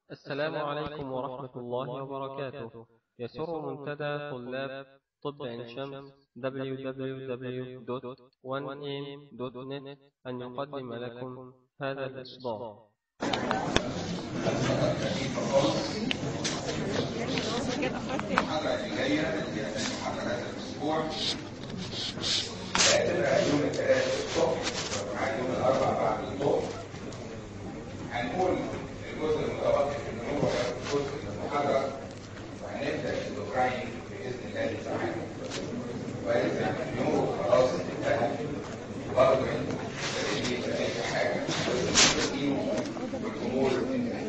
السلام عليكم ورحمة الله وبركاته يسر منتدى طلاب طب عين شمس www.1am.net أن يقدم لكم هذا الإصدار المحاضرة اللي جاية اللي هي المحاضرة هذا الأسبوع هتبقى يوم الثلاث الصبح مع يوم الأربع بعد الظهر هنقول الجزء المتبقي في النمو جزء من المحاضرة وهنبدأ الأوكراين بإذن الله تعالى وإذا النمو خلاص انتهى برضه انتوا محتاجين في أي حاجة تقيموا والأمور انتهت.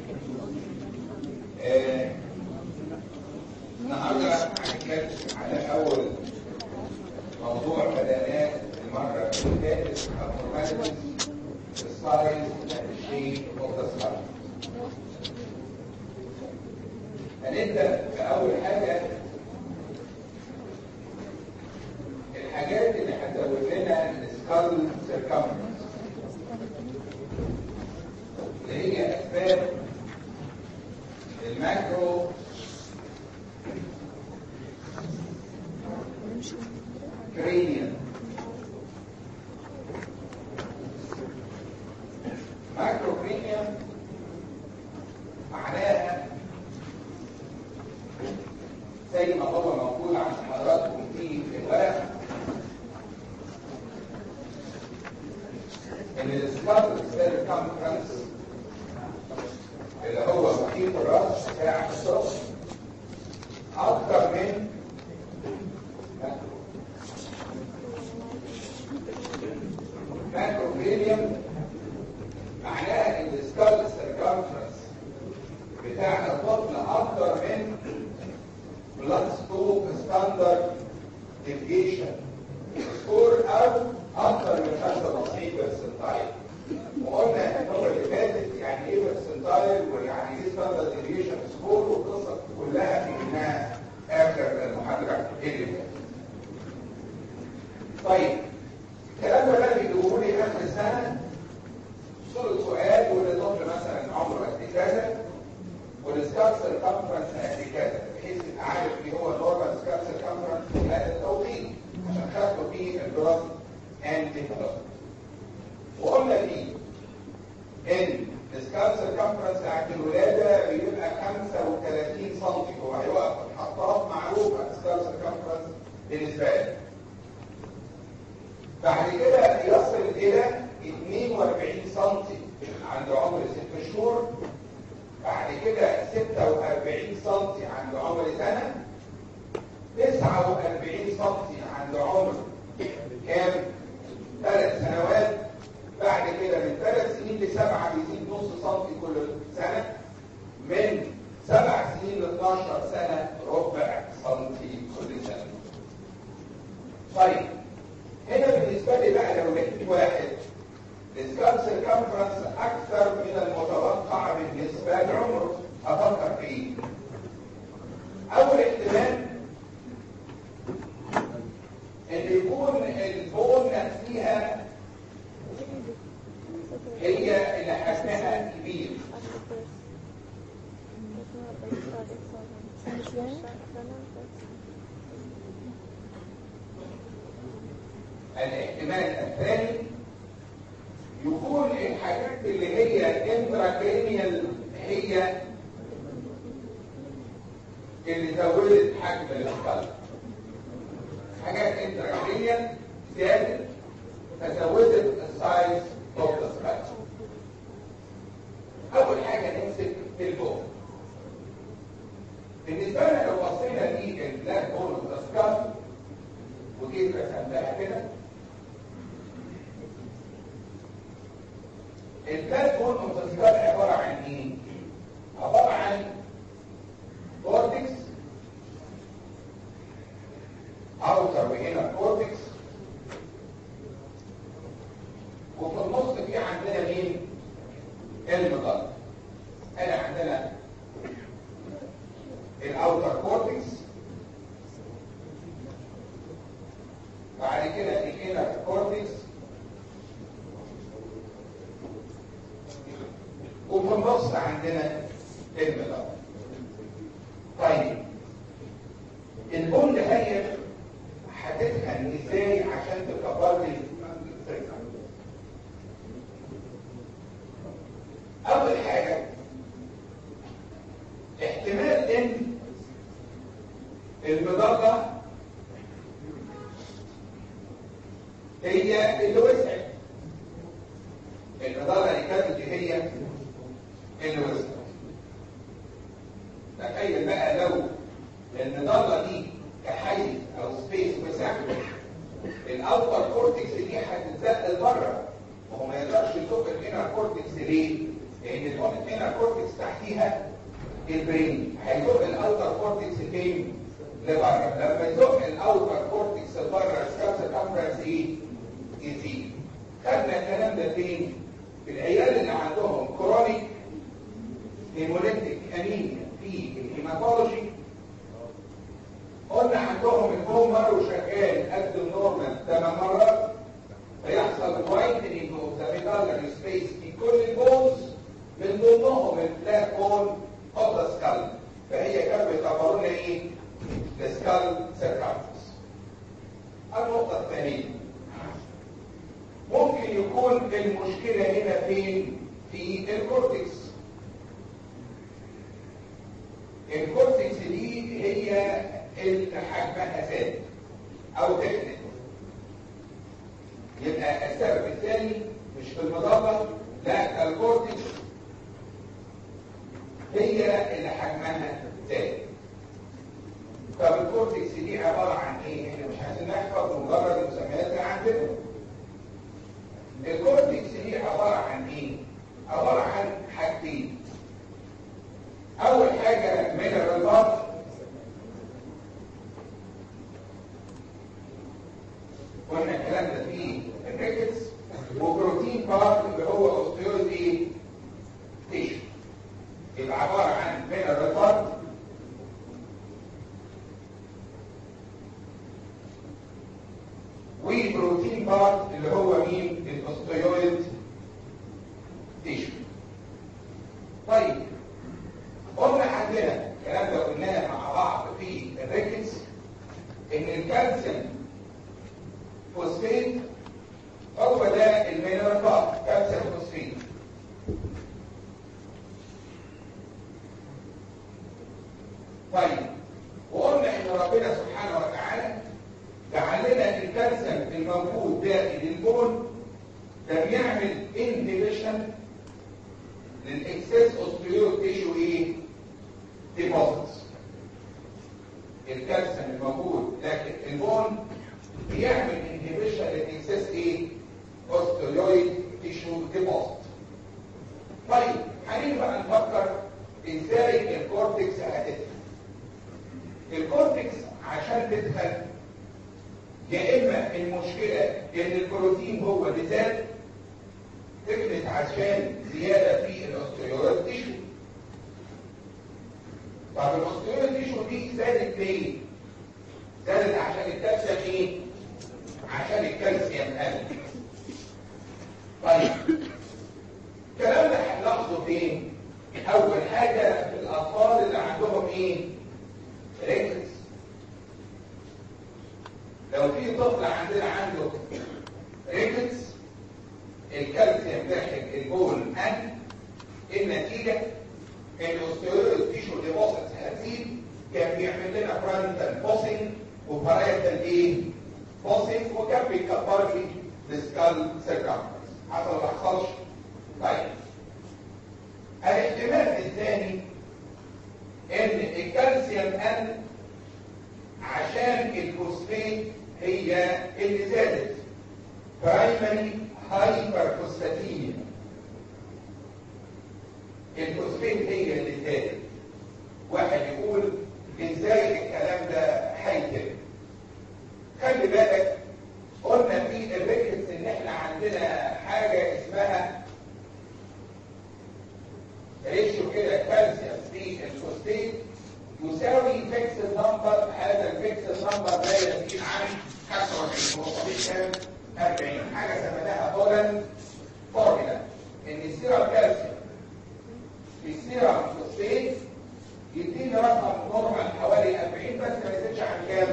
آه، النهارده هنتكلم على اول موضوع بدأناه المره اللي فاتت abnormalities the size and the shape of the skull. هنبدا باول حاجه الحاجات اللي هتزود لنا السكال سيركمفرنس اللي هي اسباب الماكرو cranium. Microcranium معناها زي ما هو موجود عند حضراتكم في الورق ان السكال سيركمفرنس اللي هو محيط الراس بتاع الصوت اكتر من ماكروفيليوم معناها ان السكال سيركمفرنس بتاع الطفل اكتر من بلاد ستوك ستاندرد ديفيشن سكور او اكتر من 95 برسنتايل وقلنا المره اللي فاتت يعني ايه برسنتايل ويعني ايه ستاندرد ديفيشن سكور والقصه كلها فهمناها اخر المحاضره اللي فاتت طيب الكلام ده بقى بيجيبوه لي اخر السنه صوره سؤال والطفل مثلا عمره قد كذا والسكال سيركمفرنس قد كذا بحيث يبقى عارف ايه هو النورمال سكال سيركمفرنس في هذا التوقيت عشان خدته فيه البلاد اند بلاد وقلنا فيه ان السكال سيركمفرنس بتاعت الولاده بيبقى 35 سم هو هيوقف الحطات معروفه السكال سيركمفرنس بالنسبه له بعد كده يصل الى 42 سم عند عمر 6 شهور بعد كده 46 سم عند عمر سنه 49 سم عند عمر كام؟ ثلاث سنوات بعد كده من ثلاث سنين لسبعه بيزيد نص سم كل سنه من سبع سنين ل 12 سنه ربع سم كل سنه. طيب هنا بالنسبة لي بقى لو لقيت واحد السكال سيركمفرنس أكثر من المتوقع بالنسبة لعمره أفكر في إيه؟ أول احتمال إن يكون البون نفسها هي اللي حجمها كبير الاحتمال الثاني يكون الحاجات اللي هي انتراكرينيال هي اللي زودت حجم الاسكال حاجات انتراكرينيال زادت فزودت السايز اوف ذا اول حاجه نمسك البون بالنسبه لنا لو بصينا للبلاك بون اوف ذا سكال وجيت رسمتها كده البلاك بون اوف ذا سكال عباره عن ايه؟ عباره عن كورتكس اوتر وهنا كورتكس وفي النص في عندنا مين؟ المضاد هنا عندنا الاوتر كورتكس بعد كده الانر كورتكس وفي النص عندنا المضاد طيب البون ده هي هتفهم ازاي عشان تكبر لي الثقه اول حاجه احتمال ان المضادة هي اللي وسعت المضادة اللي كانت هي اللي وسعت تخيل بقى لو المضادة دي كحيز او سبيس وسع الاوتر كورتكس دي هتتزق لبره وهو ما يقدرش يزق الانر كورتكس ليه؟ لان الانر كورتكس تحتيها البرين هيزق الاوتر كورتكس فين؟ لبره لما يزق الاوتر كورتكس لبره السكاب سيركمفرنس ايه؟ يزيد خدنا الكلام ده فين؟ في العيال اللي عندهم كرونيك هيموليتيك انيميا في الهيماتولوجي قلنا عندهم البون مارو شغال قد النورمال 8 مرات فيحصل وايتنينج اوف ذا ميدالري سبيس في كل البونز من ضمنهم البلاك بون اوف ذا سكال فهي كانوا بيعتبرونا ايه؟ السكال سيركمفرنس النقطة الثانية ممكن يكون المشكلة هنا فين؟ في الكورتكس الكورتكس دي هي اللي حجمها ثابت او تكنت يبقى السبب الثاني مش في المضادة لا ده الكورتكس هي اللي حجمها ثابت طب الكورتكس دي عبارة عن ايه؟ احنا مش عايزين نحفظ مجرد المسميات اللي عندنا الكورتكس دي عبارة عن ايه؟ عبارة عن حاجتين اول حاجة من الرباط قلنا الكلام ده فيه الريكتس وبروتين بارت اللي هو اوستيوز ايه؟ تيشو يبقى عبارة عن من الرباط وبروتين بارت اللي هو مين؟ الاوستيويد تيشو طيب قلنا عندنا الكلام ده قلناه مع بعض في الريكتس ان الكالسيوم فوسفيت هو ده المينرال كالسيوم فوسفيت طيب وقلنا ان ربنا سبحانه وتعالى جعل لنا الكالسيوم الموجود داخل البون ده بيعمل انهبيشن للاكسس اوستيو تيشو ايه ديبوزيتس الكالسيوم الموجود داخل البون بيعمل انهبيشن للاكسس ايه اوستيويد تيشو ديبوزيت طيب هنيجي بقى نفكر ازاي الكورتكس هتدخل الكورتكس عشان تدخل يا اما المشكله ان البروتين هو اللي زاد تكنت عشان زياده في الاوستيويد تيشو طب الاوستيويد تيشو دي زادت ليه؟ زادت عشان الكالسيوم ايه؟ عشان الكالسيوم قل طيب الكلام ده هنلاحظه فين؟ اول حاجه في الاطفال اللي عندهم ايه؟ ريكتس لو في طفل عندنا عنده ريكتس الكالسيوم داخل البول ان النتيجه الاوستيويد تيشو ديبوزيتس هتزيد كان بيعمل لنا فرانتال بوسنج وبرايتال ايه؟ بوسنج وكان بيكبر لي السكال سيركمفرنس حصل ما حصلش؟ طيب الاحتمال الثاني ان الكالسيوم ان عشان الفوسفيت هي اللي زادت برايمري هايبر فوسفاتيميا الفوسفيت هي اللي زادت واحد يقول ازاي الكلام ده هيتم خلي بالك قلنا في الريكتس ان احنا عندنا حاجه اسمها ريشيو كده كالسيوم في الفوسفيت يساوي فيكس نمبر هذا الفيكس نمبر لا يزيد عن 25 هو طبيعي كام 40 حاجه سميناها هولاند فورمولا ان السيرم كالسيوم في السيرم فوسفيت يديني رقم نورمال حوالي 40 بس ما يزيدش عن كام؟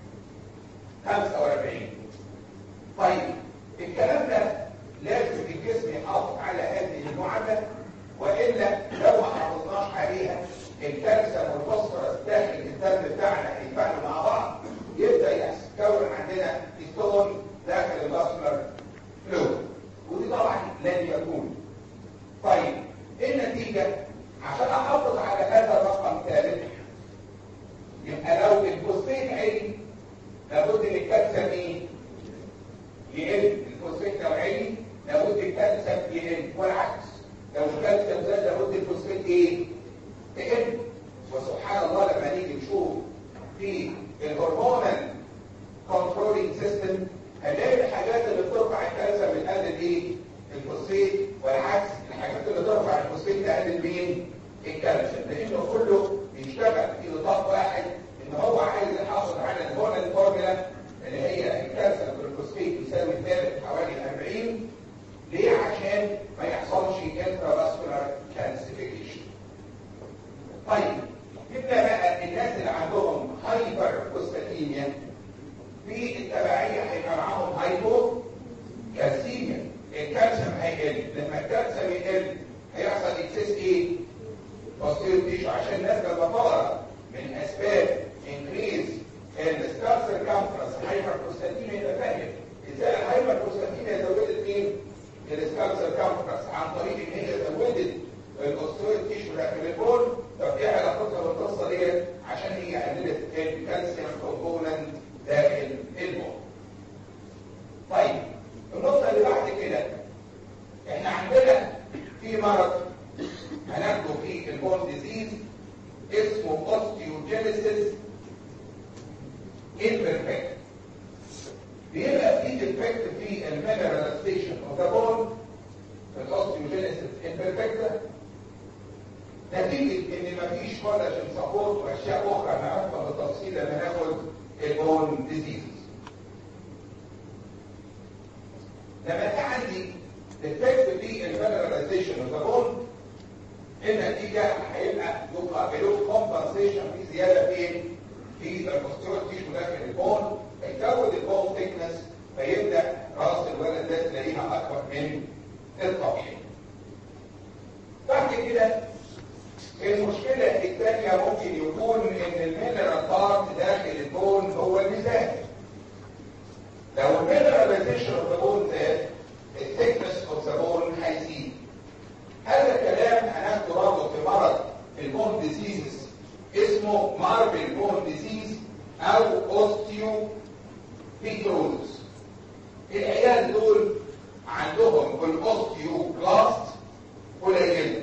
45 طيب الكلام ده لازم الجسم يحافظ على هذه المعادله والا لو ما حافظناش عليها الكالسيوم والفوسفورس داخل الدم بتاعنا هيتفاعلوا مع بعض يبدا يتكون عندنا ستون داخل الباسمر فلويد ودي طبعا لن يكون طيب ايه النتيجه عشان احافظ على هذا الرقم ثابت يبقى لو الفوسفيت عالي لابد ان الكالسيوم ايه يقل الفوسفيت لو عالي لابد الكالسيوم يقل والعكس لو الكالسيوم زاد لابد الفوسفيت ايه تقل وسبحان الله لما نيجي نشوف في الهرمونال كنترولينج سيستم هنلاقي الحاجات اللي بترفع الكالسيوم بتقلل ايه الفوسفيت والعكس الحاجات اللي ترفع الفوسفيت تقلل مين الكالسيوم لانه كله بيشتغل في نطاق واحد ان هو عايز يحافظ على الهرمونال فورمولا اللي هي الكالسيوم والفوسفيت يساوي ثابت حوالي 40 ليه عشان ما يحصلش انترافاسكولار كالسيفيكيشن طيب جبنا بقى الناس اللي عندهم هايبر فوسفاتيميا في التبعية هيبقى معاهم هايبو كالسيميا الكالسيوم هيقل لما الكالسيوم يقل هيحصل اكسس ايه؟ بوستيريو تيشو عشان الناس لما طلع من اسباب انكريز السكار سيركمفرنس هايبر فوسفاتيميا يبقى فاهم ازاي الهايبر فوسفاتيميا زودت مين؟ السكار سيركمفرنس عن طريق ان هي زودت الاوستيريو تيشو داخل البول طب ايه علاقتها بالقصه ديت؟ عشان هي قللت الكالسيوم كومبوننت داخل البول. طيب النقطة اللي بعد كده احنا عندنا في مرض هناخده في البون ديزيز اسمه اوستيوجينيسيس imperfect بيبقى في ديفكت في المينراليزيشن اوف ذا بون في الاوستيوجينيسيس imperfecta نتيجة ان مفيش كولاجين سبورت واشياء اخرى هنعرفها بالتفصيل لما ناخد البون ديزيز لما كان عندي ديفكت في المينراليزيشن اوف ذا بون النتيجه هيبقى يبقى بلو كومبنسيشن في زياده فين؟ في البوستيرور تيشو داخل البون فيزود البون ثيكنس فيبدا راس الولد ده تلاقيها اكبر من الطبيعي. بعد كده المشكله الثانيه ممكن يكون ان المينرال بارت داخل البون هو الميزان. لو المينراليزيشن اوف ذا بون زاد الثيكنس اوف ذا بون هيزيد هذا الكلام هناخده برضه في مرض البون ديزيز اسمه ماربل بون ديزيز او اوستيو بيتروزس العيال دول عندهم الاوستيو بلاست قليل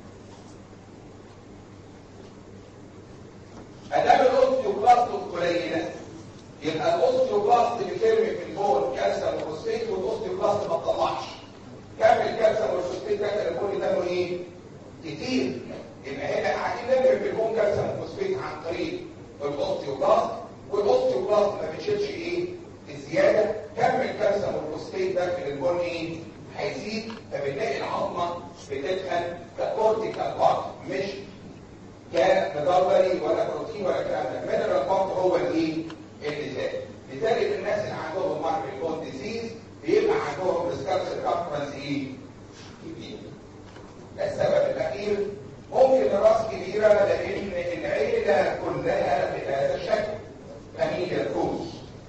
ادام الاوستيو بلاست قليله يبقى الاوستيوبلاست بيترمي في البول كالسيوم وفوسفيت والاوستيوبلاست ما تطلعش كم الكالسيوم والفوسفيت ده كان البول دمه ايه؟ كتير يبقى هنا قاعدين نرمي في البول كالسيوم وفوسفيت عن طريق الاوستيوبلاست والاوستيوبلاست ما بتشيلش ايه؟ الزياده كم الكالسيوم والفوسفيت ده في البول ايه؟ هيزيد فبنلاقي العظمه بتدخل ككورتيكال بارت مش كمدبري ولا بروتين ولا الكلام ده المينرال بارت هو الايه؟ اللي زاد لذلك الناس اللي عندهم ماربل بون ديزيز بيبقى عندهم سكار سيركمفرنس ايه؟ كبير السبب الاخير ممكن الراس كبيره لان العيله كلها بهذا الشكل فاميليا كروز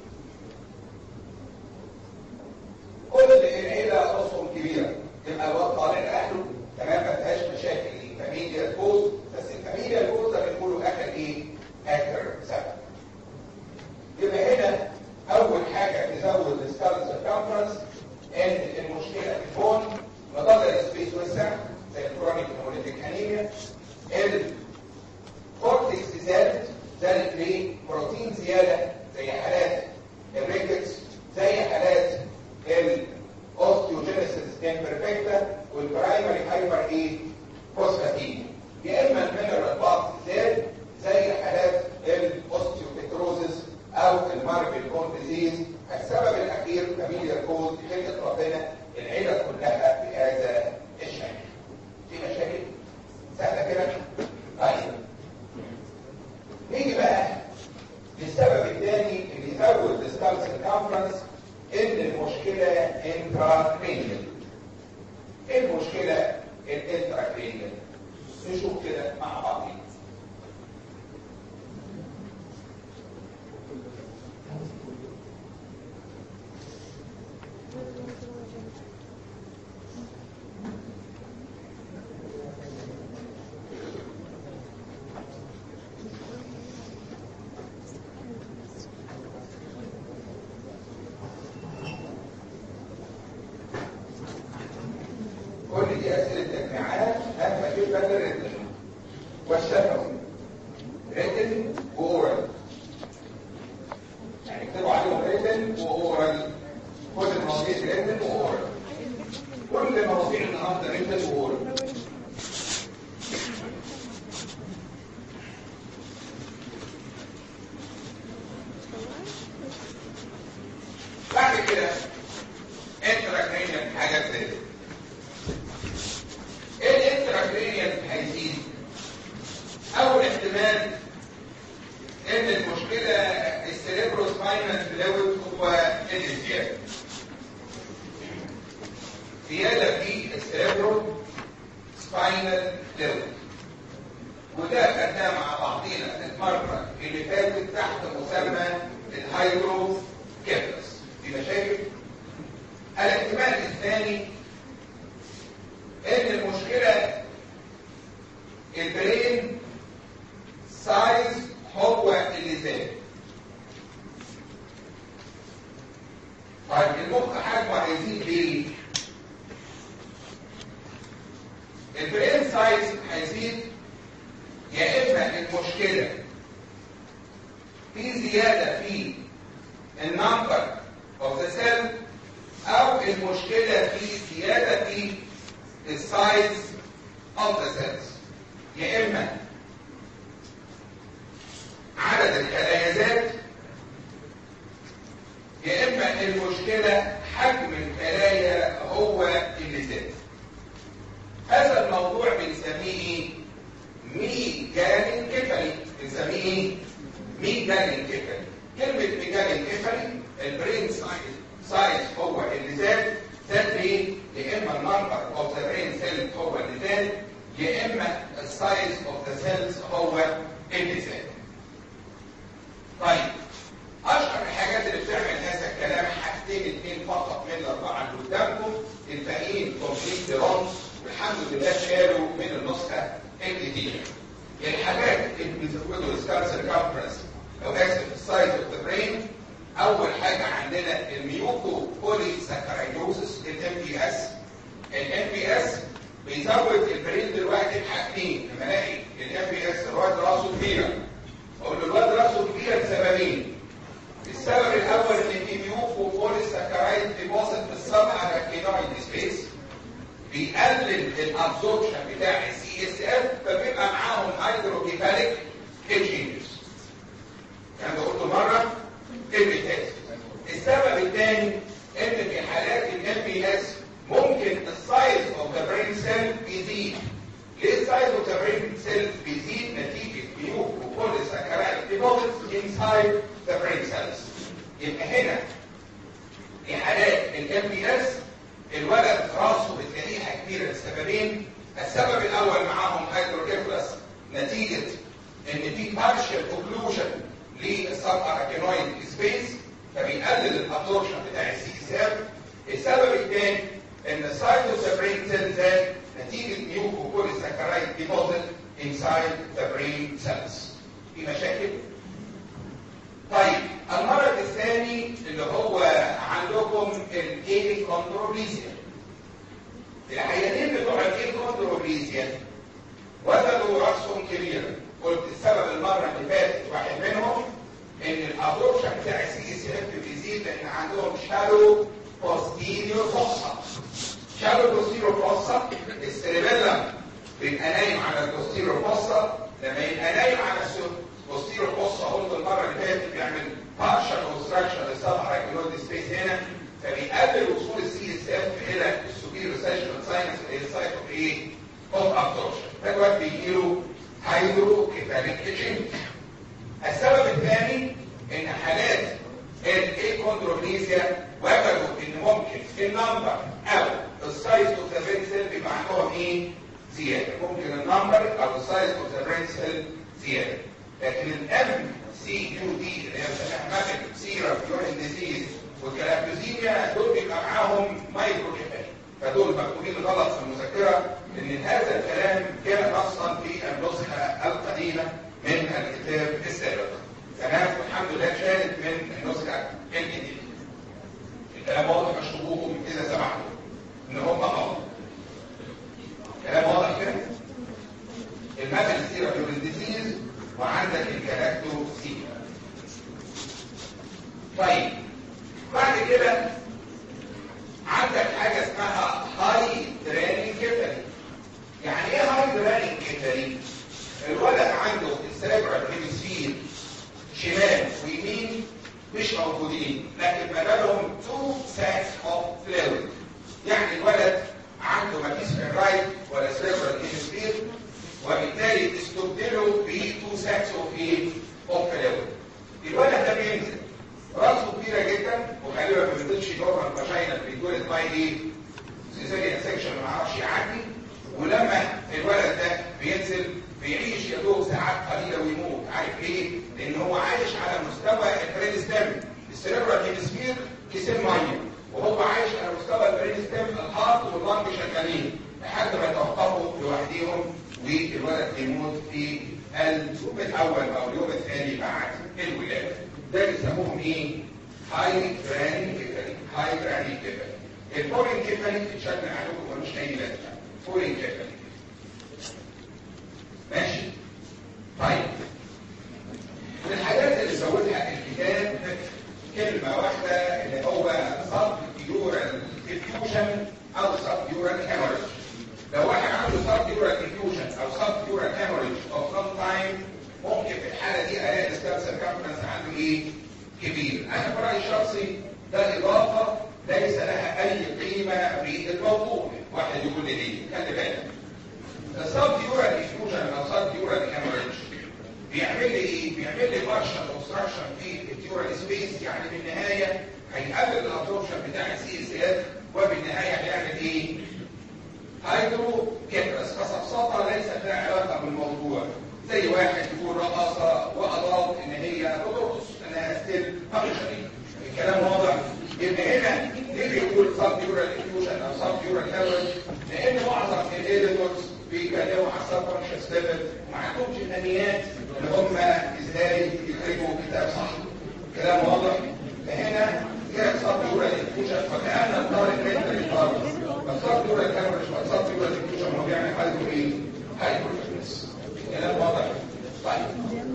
كل العيله راسهم كبيره يبقى الواد طالع لاهله تمام ما فيهاش مشاكل دي فاميليا كروز بس الفاميليا كروز ده بنقوله اخر ايه؟ اخر سبب يبقى هنا اول حاجه تزود السكال سيركمفرنس ان المشكله في البون مضاد السبيس وسع زي الكرونيك هيموليتيك انيميا الكورتكس زادت زادت ليه؟ بروتين زياده زي حالات الريكتس زي حالات الاوستيوجينيسيس امبرفكتا والبرايمري هايبر ايه؟ فوسفاتين يا اما المينرال بارت زاد زي حالات الاوستيوبيتروزس او الماربل بون ديزيز السبب الاخير فاميليا كوز خلقه ربنا العيله كلها بهذا الشكل في مشاكل سهله المشكله الانتراكرينيال نشوف كده مع بعضين كل دي اسئله تجميعات هامه جدا للريتن والشفوي ريتن واورال يعني اكتبوا عليهم ريتن واورال كل المواضيع ريتن واورال كل مواضيع النهارده ريتن واورال بعد كده انتراكرينيال حاجات زي كده ايه الانتراكرينيال هيزيد اول احتمال ان المشكله السيريبروسباينال فلويد هو الازدياد زياده في السيريبرو سباينال فلويد وده خدناه مع بعضينا المره اللي فاتت تحت مسمى الهايدرو كيبلس دي مشاكل الاحتمال الثاني ان المشكلة البرين سايز هو اللي زاد طيب المخ حجمه هيزيد ليه؟ البرين سايز هيزيد يا اما المشكلة في زيادة في النمبر اوف ذا سيل او المشكلة في زيادة في السايز of the cells يا اما عدد الخلايا زاد يا اما المشكله حجم الخلايا هو اللي زاد هذا الموضوع بنسميه ميجان كفلي بنسميه ايه؟ ميجان كفلي كلمه ميجان كفلي البرين سايز سايز هو اللي زاد زاد ليه؟ يا اما النمبر اوف ذا برين سيل هو اللي زاد يا اما السايز اوف ذا سيلز هو اللي زاد. طيب اشهر الحاجات اللي بتعمل هذا الكلام حاجتين اثنين فقط من الاربعه اللي قدامكم الباقيين كومبليت رونز والحمد لله شالوا من النسخه الجديده. الحاجات اللي بيزودوا السكال سيركمفرنس او اسف السايز اوف ذا برين اول حاجه عندنا الميوكو بولي ساكرايدوزس الام بي اس الام بي اس بيزود البرين دلوقتي بحاجتين لما الاقي الام بي اس الواد راسه كبيره اقول له الواد راسه كبيره لسببين السبب الاول ان في ميوكو بولي ساكرايد ديبوزيت في السبع راكينويد سبيس بيقلل الابزوربشن بتاع السي اس اف فبيبقى معاهم هيدروكيفاليك تشينجز الكلام ده قلته مره البيتاز السبب الثاني ان في حالات الام بي اس ممكن السايز اوف ذا برين سيل بيزيد ليه السايز اوف ذا برين سيل بيزيد نتيجه ميوك وكل سكرات ديبوزيتس انسايد ذا برين سيلز يبقى هنا في حالات الام بي اس الولد راسه بتلاقيها كبيره لسببين السبب الاول معاهم هيدروكيفلس نتيجه ان في بارشل اوكلوجن للسب اراكينويد سبيس فبيقلل الابزوربشن بتاع السي اس اف السبب الثاني ان السايتوسابرين سيل زاد نتيجه ميوكو ساكرايد ديبوزيت انسايد ذا برين سيلز في مشاكل طيب المرض الثاني اللي هو عندكم الاي كوندروبليزيا العيانين بتوع الاي كوندروبليزيا وجدوا راسهم كبيرا قلت السبب المره اللي فاتت واحد منهم ان الابورشن بتاع السي اس اف بيزيد لان عندهم شالو بوستيريور فوسا شالو بوستيريور فوسا السيربيلم بيبقى نايم على البوستيريور فوسا لما يبقى نايم على البوستيريور فوسا قلت المره اللي فاتت بيعمل بارشل اوبستراكشن للسبع رايكولود سبيس هنا فبيقلل وصول السي اس اف الى السوبيريور سيشنال ساينس اللي هي سايت اوف ايه؟ اوف ابزوربشن فالوقت بيجيله هيدروكيفاليك تشينج السبب الثاني ان حالات الايكوندروبليزيا وجدوا ان ممكن النمبر او السايز اوف ذا برين سيل بيبقى عندهم ايه؟ زياده ممكن النمبر او السايز اوف ذا برين سيل زياده لكن الام سي يو دي اللي هي بتعمل سيرم يورين ديزيز والكلابتوزيميا دول بيبقى معاهم مايكرو كفايه فدول مكتوبين غلط في المذكره ان هذا الكلام كان اصلا في النسخه القديمه من الكتاب السابق تمام والحمد لله كانت من النسخه الجديده الكلام واضح اشربوكم اذا سمحتوا ان هم غلط كلام واضح كده المثل سيرة ديزيز وعندك الكلاكتوسيميا طيب بعد كده عندك حاجه اسمها هاي درانين كيفالي يعني ايه هاي درانين كيفالي الولد عنده السيربرال هيمسفير شمال ويمين مش موجودين لكن ما بالهم تو ساكس اوف فلويد يعني الولد عنده ما فيش الرايت ولا سيربرال هيمسفير وبالتالي استبدلوا ب تو ساكس اوف ايه اوف فلويد الولد ده بينزل راسه كبيره جدا وغالبا ما بينزلش جوه الفاجينا بيتولد باي ايه سيزاريان سكشن ما اعرفش يعدي ولما الولد ده بينزل بيعيش يا دوب ساعات قليله ويموت عارف ليه؟ لان هو عايش على مستوى البرين ستيم السيربرال هيمسفير كيسين ميه وهو عايش على مستوى البرين ستيم الهارت واللنج شغالين لحد ما يتوقفوا لوحديهم والولد يموت في اليوم الاول او اليوم الثاني بعد الولاده ده بيسموهم ايه؟ هاي براني كيفالي هاي براني كيفالي الفورين كيفالي اتشكل عليكم ملوش اي لازمه فورين كيفالي ماشي طيب من الحاجات اللي زودها الكتاب كلمه واحده اللي هو صب يورال ديفيوجن او صب يورال هيموريج لو واحد عنده صب يورال ديفيوجن او صب يورال هيموريج او سم تايم ممكن في الحاله دي الاقي الستاب سيركمفرنس عنده ايه؟ كبير انا في رايي الشخصي ده اضافه ليس لها اي قيمه في الموضوع واحد يقول لي ليه؟ خلي بالك السب يورال ديفيوجن او سب يورال هيموريج بيعمل لي ايه؟ بيعمل لي بارشل اوبستراكشن في اليورال سبيس يعني في النهايه هيقلل الابسوربشن بتاع السي اس اف وبالنهايه هيعمل ايه؟ هيدرو كترس فسبسطه ليس لها علاقه بالموضوع زي واحد يقول رقصه واضاف ان هي بترقص انها ستيل فانكشنينج الكلام واضح يبقى هنا ليه بيقول سب يورال انفيوجن او سب يورال هيموريج لان معظم الايديتورز بيتكلموا على السب كونشس ليفل وما عندهمش الامنيات ان هم ازاي يكتبوا كتاب صح كلام واضح فهنا جاء سب يورال انفيوجن فكان الطالب ريتر الطالب فالسب يورال هيموريج والسب يورال انفيوجن هو بيعمل حاجه ايه؟ هايبرفكس كلام واضح طيب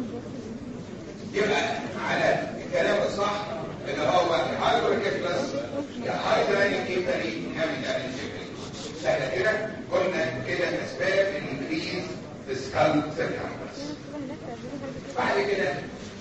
يبقى على الكلام الصح اللي هو الهايبركيفلس الهايدراني كيفالي نعمل يعني سهله كده قلنا كده اسباب الانكريز في سكال سيركمفرنس بعد كده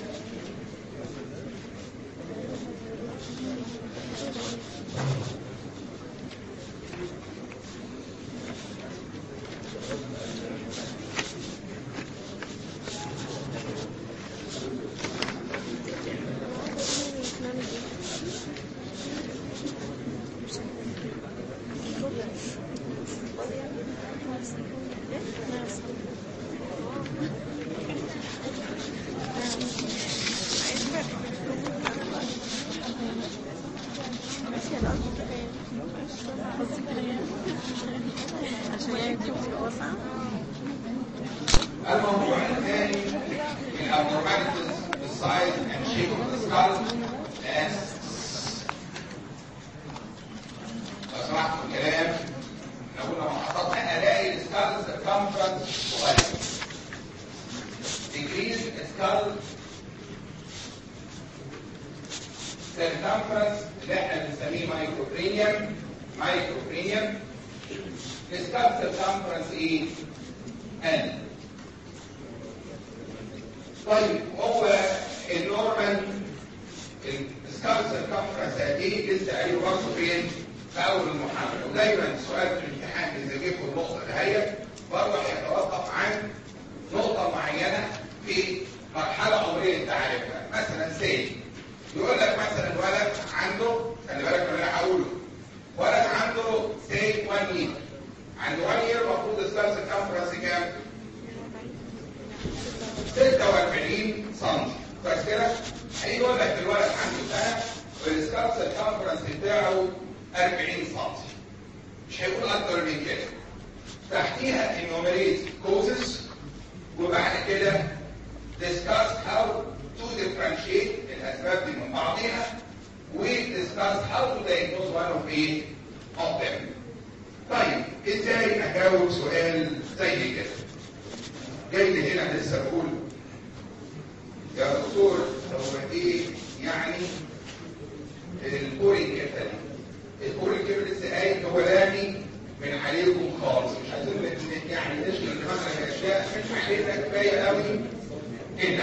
الموضوع الثاني الابنورماليتيز بالسايز اند شيب اوف ذا سكال as لو سمحتوا الكلام لو قلنا محطاتنا الاقي السكال سيركمفرنس صغير decrease skull circumference اللي احنا بنسميه مايكروبرينيوم مايكروبرينيوم السكال سيركمفرنس ايه؟ ان طيب هو النورمال السكال سيركمفرنس قد ايه لسه قايله برضه فين؟ في اول المحاضره ودايما السؤال في الامتحان اذا جبت النقطه دهيت برضه هيتوقف عن نقطه معينه في مرحله عمريه انت عارفها مثلا سي يقول لك مثلا ولد عنده خلي بالك عند 1 year المفروض السكال سيركمفرنس كام؟ 46 سم كويس كده؟ هيجي يقول لك الولد عنده سنه والسكال سيركمفرنس بتاعه 40 سم مش هيقول اكتر من كده تحتيها enumerate causes وبعد كده discuss how to differentiate الاسباب دي من بعضها و discuss how to diagnose one of each of them. طيب ازاي اجاوب سؤال زي كده؟ جاي لي هنا لسه بقول يا دكتور هو ايه يعني البورينج كده البورينج كده لسه قايل هو لاني من عليكم خالص مش عايزين ن- يعني نشغل دماغنا باشياء مش علينا كفايه قوي كده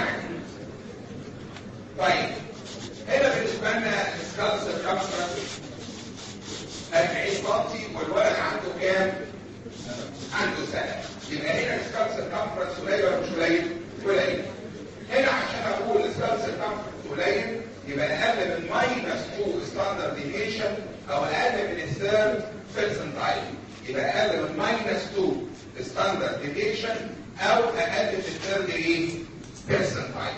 طيب هنا بالنسبه لنا السكال سيركمفرنس 40 سم والولد عنده كام؟ عنده سنه يبقى هنا السكال سيركمفرنس قليل ولا مش قليل؟ قليل هنا عشان اقول السكال سيركمفرنس قليل يبقى اقل من ماينس 2 ستاندرد ديفيشن او اقل من الثيرد بيرسنتايل يبقى اقل من ماينس 2 ستاندرد ديفيشن او اقل من الثيرد ايه؟ بيرسنتايل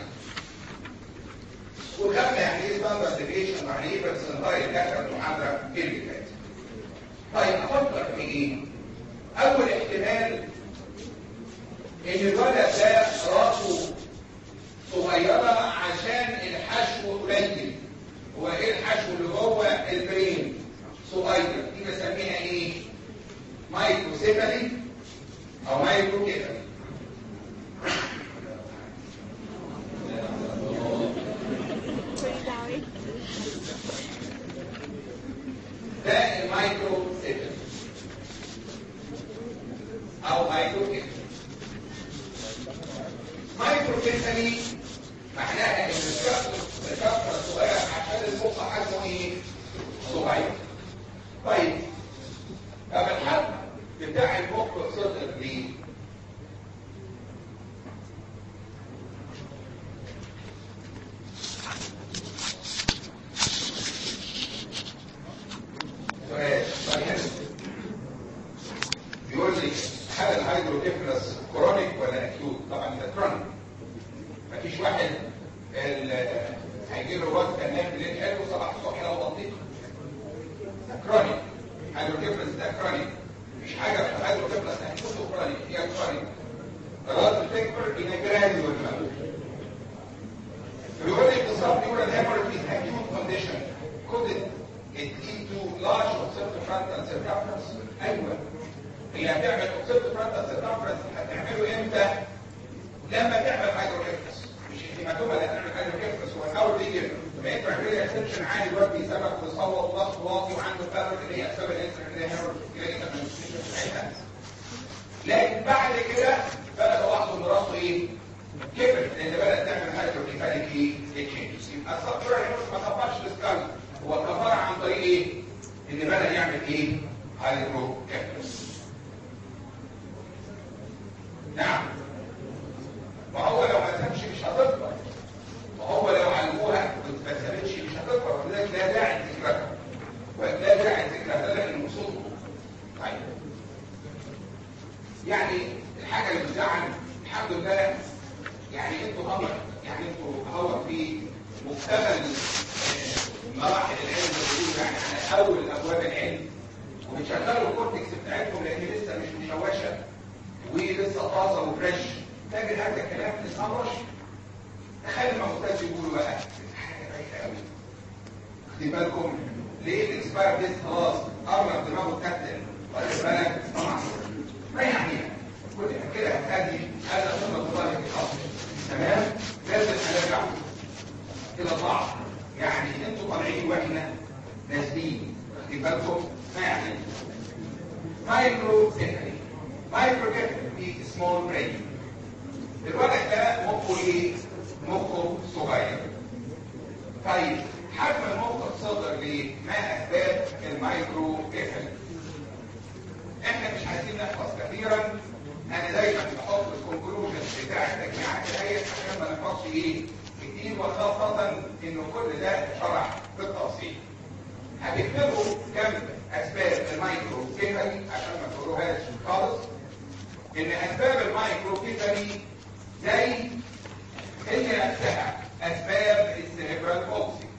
وخدنا يعني ايه ستاندرد ديفيشن ويعني ايه بيرسنتايل اخر المحاضره اللي فاتت. طيب افكر في ايه؟ اول احتمال ان الولد ده راسه صغيره عشان الحشو قليل. هو ايه الحشو اللي جوه البرين؟ صغير دي بسميها ايه؟ مايكروسيفالي او مايكرو كيفالي. ده المايكروسيفالي او مايكرو كيفالي. مايكرو كيفالي معناها ان الكفر الكفر صغير عشان المخ حجمه ايه؟ صغير. طيب طب الحجم بتاع المخ صغر ليه؟ سؤال سؤال بيقول لي هل الهيدروكيفلس كرونيك ولا اكيوت؟ طبعا ده كرونيك مفيش واحد ال- هيجي له وقت كان نايم بالليل حلو صباح الصبح لو بطيء ده كرونيك هيدروكيفلس ده كرونيك مفيش حاجه في الهيدروكيفلس هتكون كرونيك هي كرونيك خلاص الفكر ان جراديوال بيقول لي بالظبط يقول الهيموريج is acute condition could it it lead to large observed frontal circumference ايوه هي هتعمل observed frontal circumference هتعمله امتى؟ لما تعمل هيدروكيفلس مش الهيماتوما اللي هتعمل هيدروكيفلس هو الاول بيجي بقيت بكتيريا اكسبشن عادي الواد بيسبب ويصوت ضغط واطي وعنده فالر اللي هي اسباب الانسولين اللي هي هيموريج اللي هي ساعتها لكن بعد كده بدا لوحده ان راسه ايه؟ كبر لان بدات تعمل هيدروكيفاليك ايه؟ تشينجز يبقى السبتور هيموريج ما كبرش السكال هو كبرها عن طريق ايه؟ ان بدا يعمل ايه؟ هيدروكيفاليس نعم وهو لو ما سابش مش هتكبر وهو لو علموها ما سابتش مش هتكبر ولذلك لا داعي لذكرها ولا داعي لذكرها لان وصوله طيب يعني الحاجه اللي بتزعل الحمد لله يعني انتوا هور يعني انتوا هور في مكتمل آه، مراحل العلم بيقولوا يعني على اول ابواب العلم وبتشغلوا الكورتكس بتاعتكم لان لسه مش مشوشه ولسه طازه وفريش تاجر هذا الكلام تتهرش تخيل المعتاد يقولوا بقى حاجه بايخه قوي خدي بالكم ليه الاكسباير ديت خلاص قرب دماغه اتكتل واخد بالك طبعا ما يعني كل كده هتهدي هذا سنه الله في الارض تمام لازم هنرجع الى الضعف يعني انتوا طالعين واحنا نازلين واخدين بالكم ما يعني مايكرو كيفالي مايكرو كيفالي في سمول برين الولد ده مخه ايه؟ مخه صغير طيب حجم المخ الصغر ليه؟ ما اسباب المايكرو كيفالي احنا مش عايزين نحفظ كثيرا انا دايما بحط الكونكلوجن بتاع التجميعات ديت عشان ما نحفظش ايه كتير وخاصة انه كل ده شرح بالتفصيل هتكتبوا كم اسباب المايكرو كيفالي عشان ما تقولوا تعرفوهاش خالص ان اسباب المايكروكيفالي زي هي نفسها اسباب السيريبرال بولسي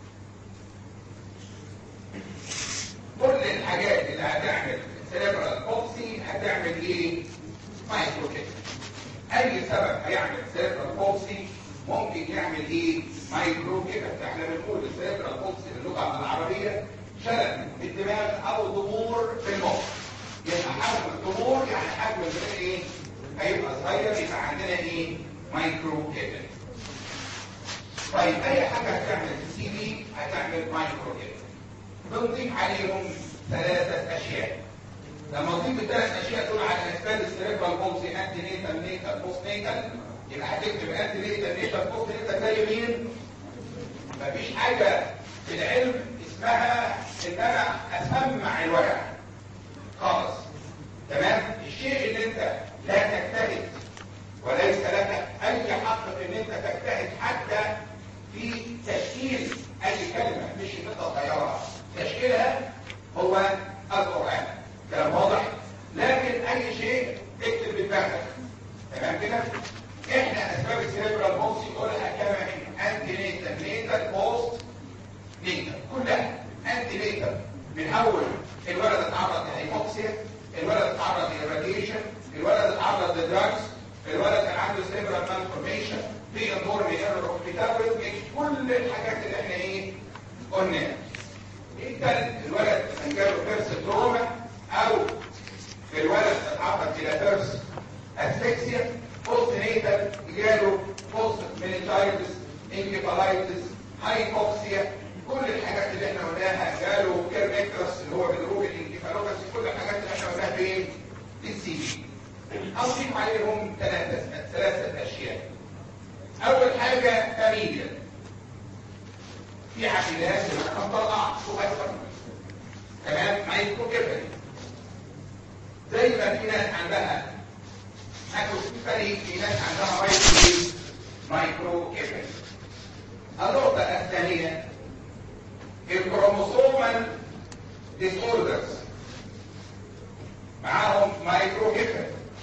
كل الحاجات اللي هتعمل سيريبرال بولسي هتعمل ايه مايكروكيفالي اي سبب هيعمل سيريبرال بولسي ممكن يعمل ايه مايكروكيفالي احنا بنقول السيريبرال بولسي باللغه العربيه شلل في الدماغ او ضمور في المخ يبقى حجم الضمور يعني حجم البناء ايه هيبقى صغير يبقى عندنا ايه مايكرو كيفل طيب اي حاجه هتعمل سي بي هتعمل مايكرو كيفل بنضيف عليهم ثلاثه اشياء لما نضيف الثلاث اشياء دول على اسباب السيريبرال بولسي انتي نيتال نيتال بوست نيتال يبقى هتكتب انتي نيتال نيتال بوست نيتال زي مين مفيش حاجه في العلم اسمها ان انا اسمع الورق خالص تمام الشيء اللي انت لا تجتهد وليس لك اي حق في ان انت تجتهد حتى في تشكيل اي كلمه مش ان انت تغيرها تشكيلها هو القران كلام واضح لكن اي شيء اكتب بدماغك تمام كده احنا اسباب السيريبرال بوكسي كلها كما هي انتي نيتال نيتال بوست نيتال كلها انتي نيتال من اول الولد اتعرض لهيبوكسيا الولد اتعرض لإيراديشن الولد اتعرض لدراجز الولد كان عنده سيريبرال مالفورميشن في انظور ايرور ميتابوليزم كل الحاجات اللي احنا ايه قلناها انت الولد كان جاله بيرس تروما او الولد اتعرض الى بيرس اسفكسيا بوست نيتال جاله بوست مينيتايتس انكيفالايتس هايبوكسيا كل الحاجات اللي احنا قلناها جاله كيرميكترس اللي هو بيدروج الانكيفالوباثي كل الحاجات اللي احنا قلناها فين في السي بي اضيف عليهم ثلاثه ثلاثه اشياء اول حاجه فاميليا في عائلات بتطلع صغير تمام مايكرو كيفالي زي ما في ناس عندها مايكروكيفالي في ناس عندها مايكرو مايكرو كيفالي النقطه الثانيه الكروموسومال ديسوردرز معاهم مايكرو كيفالي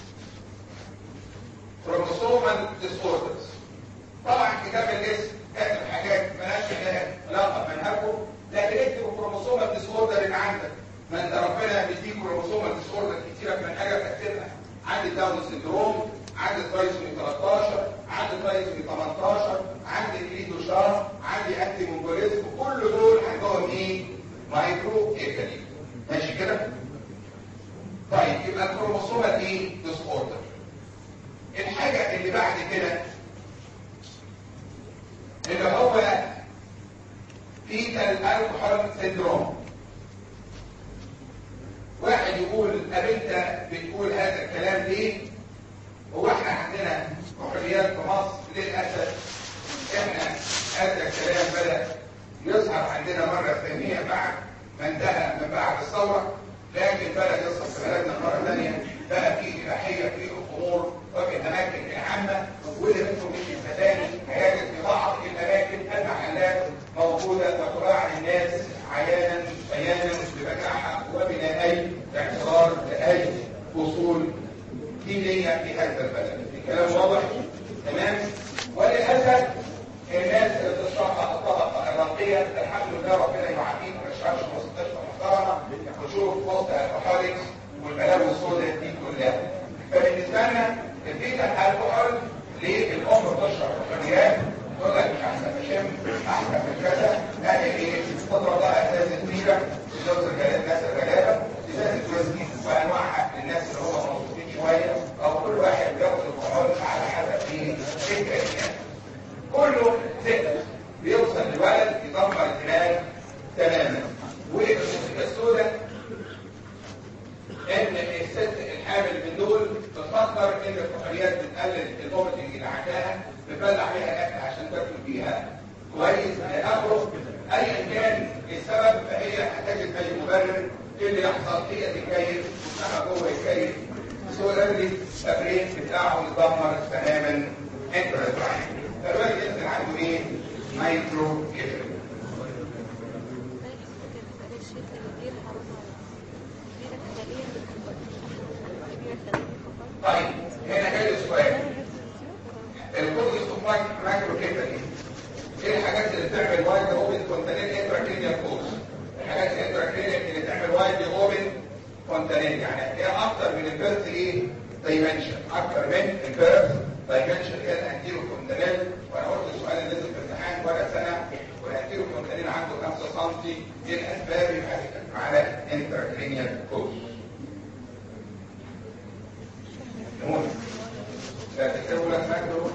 كروموسومال ديسوردرز طبعا كتاب الاسم كاتب حاجات مالهاش علاقه بمنهجه لكن اكتب كروموسومال ديسوردر اللي عندك ما انت ربنا بيديك كروموسومال ديسوردر كتيره من حاجه تكتبها عندي داون سندروم عندي ترايسومي 13 عندي ترايسومي 18 عندي كليدو شار عندي اكتي مونجوليزم كل دول عندهم ايه مايكرو كيفالي ماشي كده طيب يبقى الكروموسومال ايه ديسوردر الحاجه اللي بعد كده اللي هو فيتال الكحول سيندروم واحد يقول طب انت بتقول هذا الكلام ليه هو احنا عندنا كحوليات في مصر للاسف احنا هذا الكلام بدا يظهر عندنا مره ثانيه بعد ما انتهى من بعد الثوره لكن بدا يظهر في بلدنا مره ثانيه بقى في اباحيه في الامور وفي الاماكن العامه واللي منكم مش المباني هيجد في بعض الاماكن المحلات موجوده وتراعي الناس عيانا بيانا ببجاحه وبلا اي اعتبار لاي اصول دينيه في هذا البلد الكلام واضح تمام وللاسف الناس اللي بتشرحها الطبقه الراقيه الحمد لله ربنا يعافيك ما تشرحش مستشفى محترمه وتشوف وسط الكحوليكس والبلاوي السوداء دي كلها فبالنسبه لنا الفيتا الكحول للام بتشرب الكحوليات تقول لك مش احسن بشم احسن من كذا لا ايه تضرب بقى ازازه بيره ازازه الجلاد الناس الغلابه ازازه ويسكي وانواعها للناس اللي هم مبسوطين شويه او كل واحد بياخد الكحول على حسب ايه الامكانيات كله ذكر بيوصل للولد يدمر الدماغ تماما والمصيبه السوداء ان الست الحامل من دول بتفكر ان الكحوليات بتقلل الفوميتنج اللي عندها بتبلع بيها الاكل عشان تاكل بيها كويس لاخره ايا كان السبب فهي هتجد اي مبرر اللي يحصل هي تتكيف وتبقى جوه يتكيف سولارلي التبريد بتاعه يتدمر تماما انت فالراجل ينزل عنده ايه؟ مايكرو كيفل طيب هنا جاي السؤال الكود اسمه مايكرو كيتالي ايه الحاجات اللي بتعمل وايد اوبن كونتيننت انتراكرينيال كورس الحاجات الانتراكرينيال اللي تعمل وايد اوبن كونتيننت يعني هي اكتر من البيرث ايه دايمنشن اكتر من البيرث دايمنشن هي الانتيرو كونتيننت وانا قلت السؤال اللي نزل في الامتحان ولا سنه والانتيرو كونتيننت عنده 5 سم ايه الاسباب يبقى على انتراكرينيال كورس نموذج لا تكتبوا لك ماكرو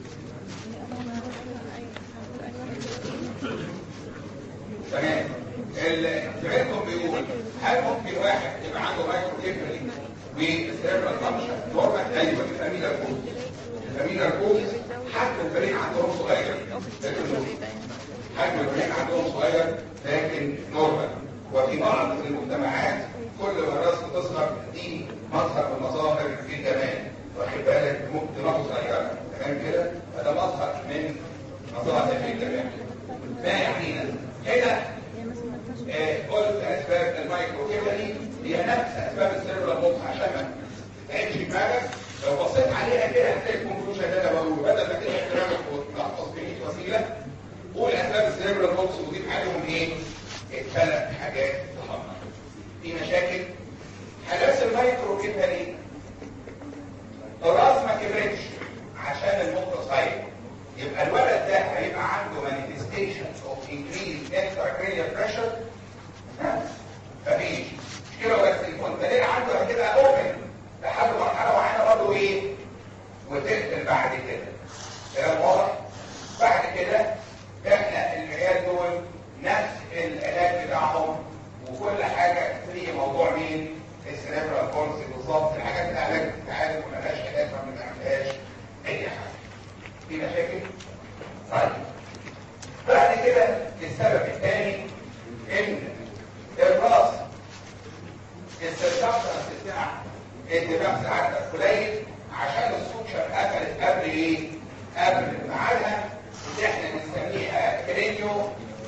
تمام سمعتكم بيقول هل ممكن واحد يبقى عنده مايكرو كيفري والسيرفر فانكشن نورمال ايوه الفاميليا كود الفاميليا كود حجم الفريق عندهم صغير لكن حجم الفريق عندهم صغير لكن نورمال وفي بعض المجتمعات كل ما الراس بتصغر دي مظهر من مظاهر الجمال واخد بالك ممكن دماغه صغيره تمام كده فده مظهر من مظاهر الجمال ما يعنينا هنا آه، قلت اسباب المايكرو كيفالي هي نفس اسباب السيرفر بوكس عشان ما تعيش دماغك لو بصيت عليها كده هتلاقي الكونكلوجن اللي انا بقوله بدل ما تلاقي كلامك وتلخص بين وسيله قول اسباب السيرفر بوكس وضيف عليهم ايه؟ ثلاث حاجات تهمنا في مشاكل حدث المايكرو كيفالي الراس ما كبرتش عشان المخ صغير يبقى الولد ده هيبقى عنده manifestation of increased intracranial pressure مفيش كده بس الكونتينر عنده هتبقى اوبن لحد مرحله معينه برضه ايه وتقفل بعد كده كلام واضح بعد كده احنا العيال دول نفس العلاج بتاعهم وكل حاجه في موضوع مين السيريبرال كورس بالظبط الحاجات العلاج بتتعالج وما لهاش علاج ما بنعملهاش اي حاجه في مشاكل طيب بعد كده السبب الثاني ان الراس السيركمفرنس بتاع الدماغ ساعات قليل عشان السوكشر قفلت قبل ايه؟ قبل ميعادها اللي احنا بنسميها كرينيو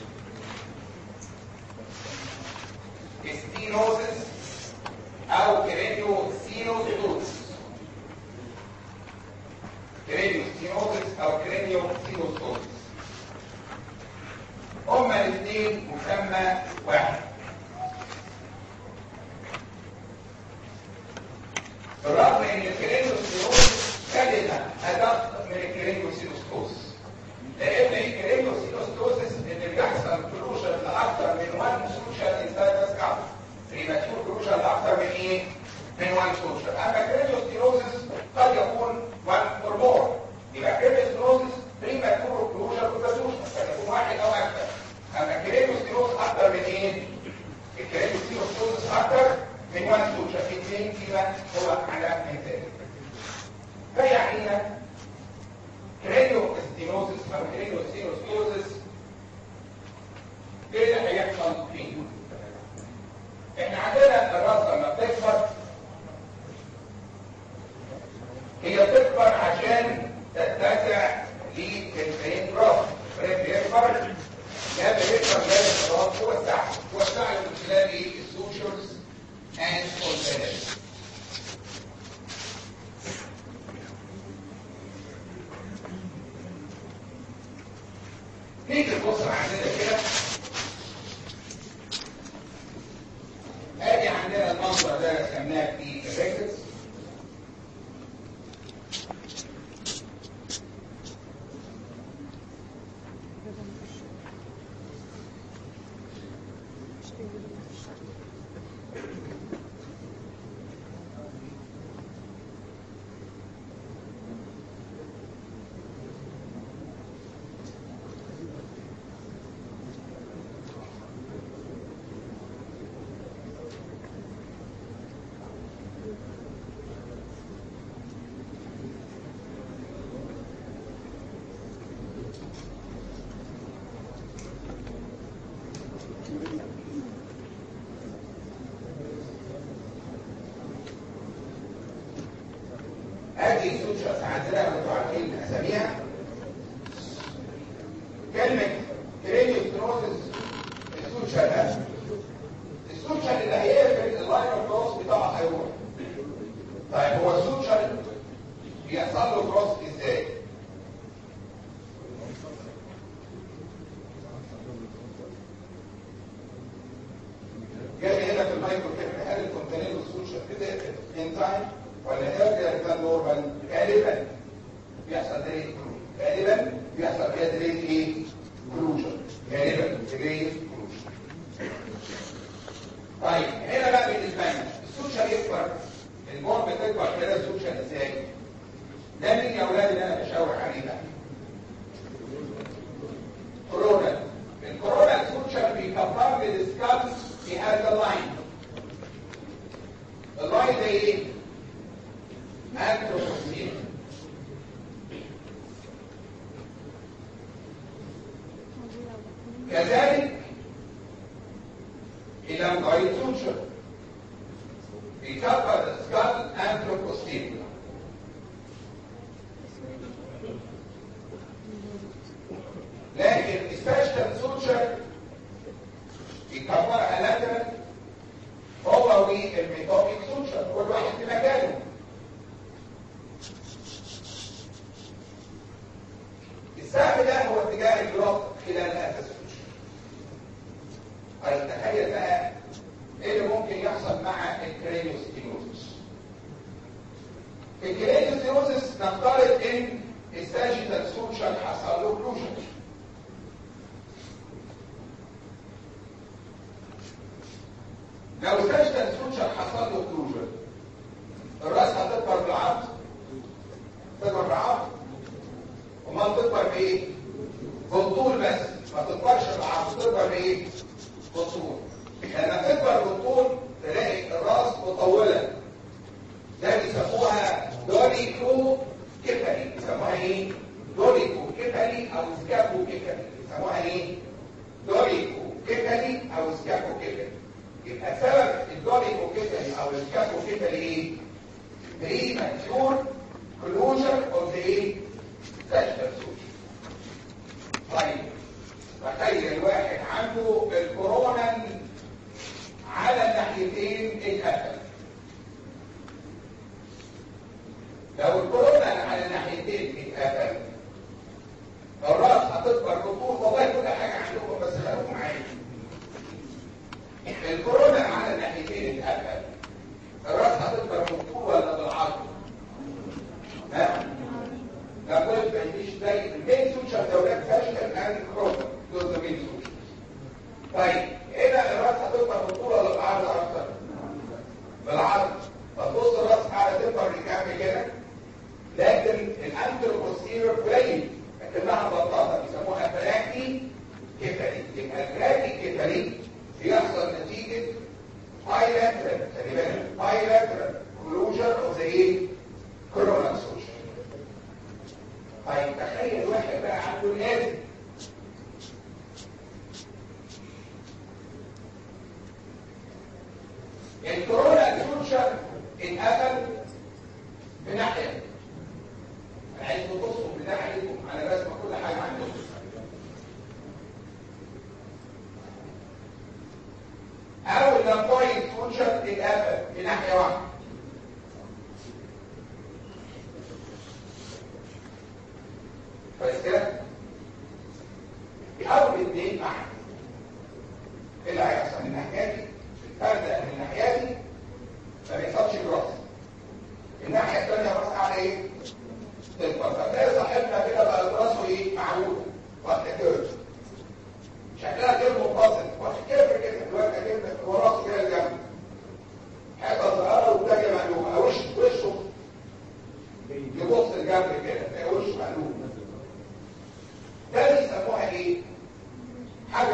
ستينوزس او كرينيو سينوزوس كرينيو ستينوزس او كرينيو سينوزوس هما الاثنين مسمى واحد بالرغم ان الكرينيو سينوزس كلمه ادق من الكرينيو سينوزوس لان الكرينيو سينوزوس اللي بيحصل كلوجن لاكثر من 1 سوشيال انسايد سكاب بريماتور كلوجن لاكثر من ايه؟ من 1 سوشيال اما الكرينيو سينوزس قد يكون 1 اور مور يبقى كرينيو سينوزس بريماتور كلوجن وبلاتوشن قد يكون واحد او اكثر اما الكرينيو سينوزس اكثر من ايه؟ الكرينيو سينوزس اكثر من 1 سوشيال اثنين فيما هو على من ذلك فيعنينا كرينيو ستينوزس او كرينيو سينوزوزس ايه اللي هيحصل فيه؟ احنا عندنا الراس لما بتكبر هي بتكبر عشان تتسع للفريم راس الفريم بيكبر ده بيكبر جانب الراس توسع توسع من خلال ايه؟ السوشيالز اند كونفيدنس نيجي نبص عندنا كده ادي عندنا المنظر ده رسمناه في الريكتس ادي سوتشرز عندنا انتوا عارفين اساميها كلمه كرينيو ستروسس السوتشر ده السوتشر اللي هيقفل اللاين اوف كروس بتاعه هيروح طيب هو السوتشر بيحصل له كروس ازاي؟ جاي هنا في المايكرو كده هل الكونتينير سوتشر كده انزايم ولا هيرجع كان نورمال غالبا بيحصل ده ايه؟ غالبا بيحصل فيها دريت ايه؟ كلوجر غالبا دريت كلوجر طيب هنا بقى بالنسبه لنا السوشيال يكبر البورد بتكبر كده السوشيال ازاي؟ ده مين يا اولاد اللي انا بشاور عليه ده؟ كورونا الكورونا السوشيال بيكبر لي السكال في هذا اللاين اللاين ده ايه؟ انتروبوسين كذلك إلى غاية سوتشر بيكبر السكال انتروبوستيريور لكن سبيشال سوتشر بيكبرها لاترال هو والميتوبيك سوتشر كل واحد في مكانه السهم ده هو اتجاه الجراف خلال هذا السوتشر طيب تخيل بقى ايه اللي ممكن يحصل مع الكرينيوستينوزس في الكرينيوستينوزس نفترض ان الساجيتال سوتشر حصل له كلوجن لو الساجيتال سوتشر حصل له كلوجن الراس هتكبر بالعرض تكبر بالعرض امال تكبر بايه؟ بالطول بس ما تكبرش بالعرض تكبر بايه؟ بالطول لما تكبر بالطول تلاقي الراس مطوله ده بيسموها دوريكو كيفالي بيسموها ايه؟ دوريكو كيفالي او سكابو كيفالي بيسموها ايه؟ دوريكو كيفالي او سكابو كيفالي يبقى سبب الدوريكو كيفالي او السكابو كيفالي ايه؟ premature closure of the ايه؟ sagittal suture. طيب تخيل واحد عنده الكورونا على الناحيتين اتقفل لو الكورونا على الناحيتين اتقفل الراس هتكبر بطول والله كل حاجه عندكم بس خلوكم معايا الكورونا على الناحيتين اتقفل الراس هتكبر بالطول ولا بالعرض؟ ها؟ لابد ما يجيش زي المين سوتشر دولات فاشل اند كروما دول ذا مين سوتشر طيب هنا الراس هتكبر بالطول ولا بالعرض اكتر؟ بالعرض فتبص الراس على تكبر بالكعب كده لكن الانتروبوستيريور قليل لكنها بطاطا بيسموها براكي كفري يبقى البراكي كفري بيحصل نتيجه بايلاترال خلي بالك بايلاترال كلوجر اوف ذا ايه؟ كورونا سوتشر طيب تخيل واحد بقى عنده الآلة الكورونا سوتشر اتقفل بناحية انا عايز تبصوا بناحيتكم انا رسمه كل حاجه عندكم اول ما بوينت سوتشر اتقفل بناحية واحدة كويس كده؟ يحاول الاثنين معا ايه اللي هيحصل من الناحيه دي؟ الفرده من الناحيه دي ما بيحصلش جراس الناحيه الثانيه راس على ايه؟ تكبر فتلاقي صاحبنا كده بقى راسه ايه؟ معلومه واخد كيرف شكلها كيرف منفصل واخد كيرف كده دلوقتي كيرف هو راسه كده الجنب حاجه صغيره والتانيه معلومه وش وشه يبص الجنب كده تلاقي وشه معلوم ده بيسموها ايه؟ حاجة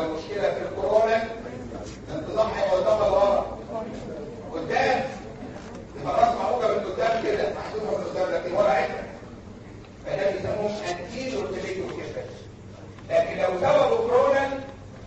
المشكله في الكورونا الانتظام هيبقى قدام ولا ورا قدام يبقى راس معوجه من قدام كده محسوبه من قدام لكن ورا عدة فده بيسموه انتيرو تليكو كده لكن لو سببه كورونا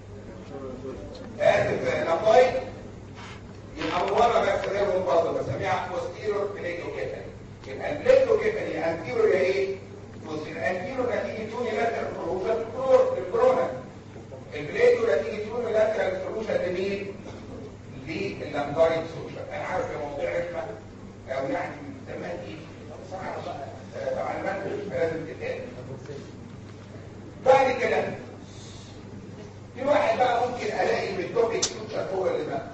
اسف لامبايد يبقى من ورا بس غير منفصل بسميها بوستيرور بليكو كده يبقى البليكو كده هي انتيرور يا ايه؟ الانتيرور نتيجه توني لاترال فروجن الكورونا البليكو نتيجه توني لاترال فروجن لمين؟ لللامبايد سوشن انا عارف يا موضوع رخمه او يعني زمان ايه؟ صعب طبعا المنهج لازم تتقال بعد كده في واحد بقى ممكن الاقي من التوبيك فيوتشر هو اللي بقى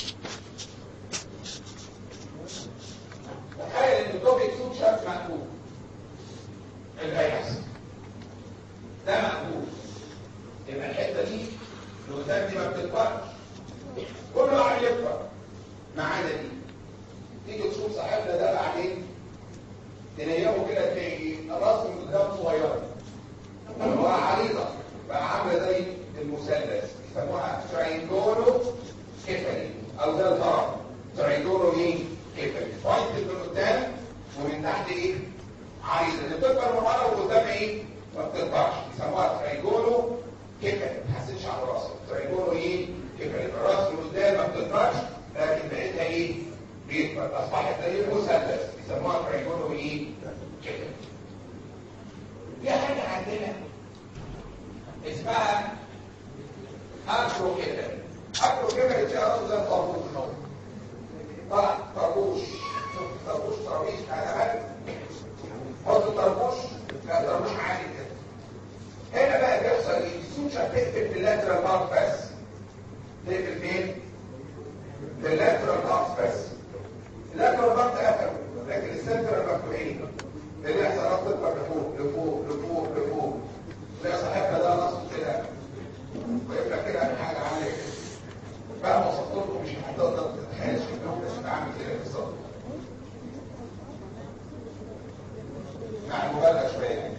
تخيل ان التوبيك فيوتشر مقبول اللي هيحصل ده مقبول يبقى الحته دي اللي قدام دي ما بتكبرش كله عم يكبر ما عدا دي تيجي تشوف صاحبنا ده بعدين تنيمه كده تلاقي راسه من قدام صغيره هو عريضه بقى عامله زي المثلث يسموها تراينجولو كيفلي او ده الهرم تراينجولو ايه كيفلي بوينت من قدام ومن تحت ايه عريضه اللي بتكبر من ورا وقدام ايه ما بتكبرش يسموها تراينجولو كيفلي ما تحسش على راسه تراينجولو ايه كيفلي الراس من قدام ما بتكبرش لكن بقيتها ايه بيكبر اصبحت زي المثلث يسموها تراينجولو ايه كيفلي في حاجه عندنا اسمها اكرو كده اكرو كده اللي فيها راسه زي الطربوش طلع طربوش طربوش طرابيش على حط الطربوش لا طربوش عالي كده هنا بقى بيحصل ايه السوشة تقفل في اللاترال بارت بس تقفل فين؟ في اللاترال بارت بس اللاترال بارت قفل لكن السنترال مفتوحين اللي يحصل راسه تكبر لفوق لفوق لفوق لفوق تلاقي صاحبنا ده نصه كده ويبقى كده حاجه عاليه كده بقى وصفت لكم مش هتقدر تتخيل شكلهم بس عامل كده بالظبط مع المبالغه شويه يعني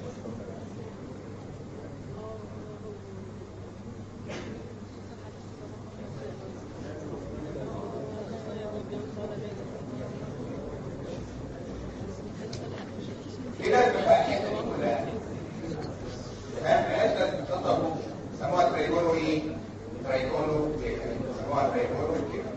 في ناس بقى الحته دي كلها فاهم لازم تطلبوا سموها تريجونو ايه تريجونو سموها تريجونو كده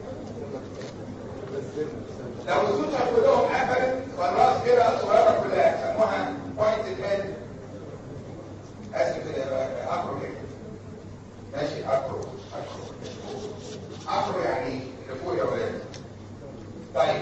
لو السوشة كلهم قفلت والراس كده الصغيرة كلها سموها بوينت هيد اسف اكرو كده ماشي اكرو اكرو اكرو يعني اللي فوق يا ولاد طيب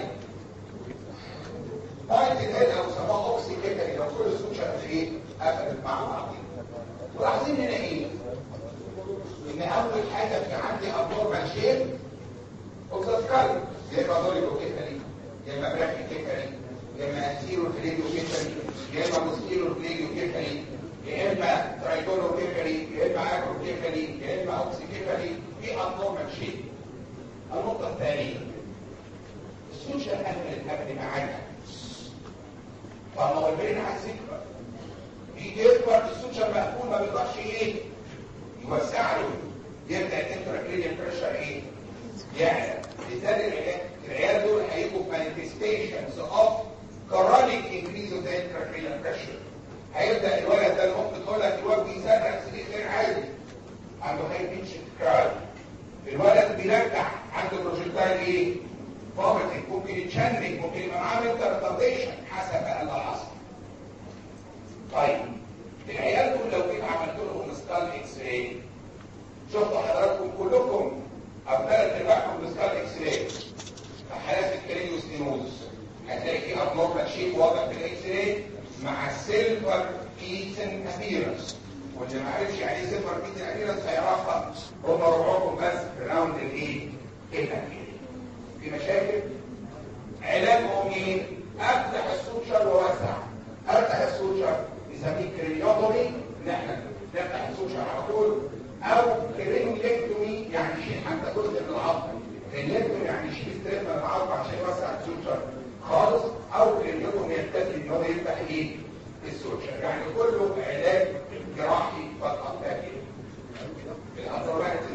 بوينت هيد او سموها اوكسي كده لو كل السوشة ايه قفلت مع بعضين ولاحظين هنا ايه ان اول حاجه في عندي ابنورمال شيب اوكساسكال يا اما دوريكو كيفالي يا اما براكي كيفالي يا اما انسيرو فليديو كيفالي يا اما موسكيرو فليديو كيفالي يا اما ترايتورو كيفالي يا اما اكرو كيفالي يا اما اوكسي كيفالي في ابنورمال شيب النقطه الثانيه السوشيال قفلت قبل ما عادها فما هو البين عايز يكبر يجي يكبر السوشيال مقفول ما بيقدرش ايه يوسع له يبدا الانتراكرينيال بريشر ايه يعلى بالتالي العيال العيال دول هيبقوا مانيفستيشنز اوف كرونيك انكريز اوف ذا انتراكرينيال بريشر هيبدا الولد ده ممكن تقول لك الولد بيصرخ صريخ غير عادي عنده هاي بيتش كراي الولد بيرجع عنده بروجكتايل ايه فوميتنج ممكن يتشنج ممكن يبقى معاه منتال ريتارديشن حسب بقى اللي حصل طيب العيال دول لو جيت عملت لهم سكال اكس راي شفتوا حضراتكم كلكم او ثلاث ارباعكم بسكال اكس راي حالات الكرينيوستينوز هتلاقي في ابنورمال شيب واضح في الاكس راي مع سيلفر بيتن ابيرنس واللي ما عرفش يعني ايه سيلفر بيتن ابيرنس هيعرفها هم ربعكم بس راوند الايه؟ الابيرنس في مشاكل علاجهم ايه؟ افتح السوشر ووسع افتح السوشر نسميه كرينيوتومي ان احنا نفتح السوشر على طول او كرينيوتومي يعني شيل حتى جزء من العظم كرينيوتومي يعني شيل ستريب من العظم عشان يوسع السوشر خالص او كرينيوتومي يكتفي ان هو يفتح ايه؟ السوشر يعني كله علاج جراحي فقط لكن الاضرار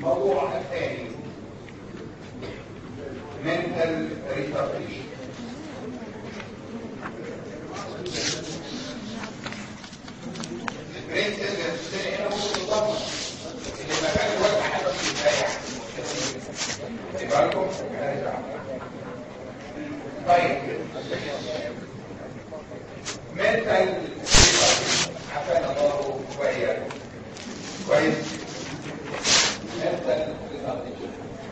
الموضوع الثاني mental retardation البرين سيلز الثاني هنا ممكن تضمن ان المكان الواسع حاجه في البايع يبقى لكم طيب mental retardation عافانا الله وإياكم كويس mental retardation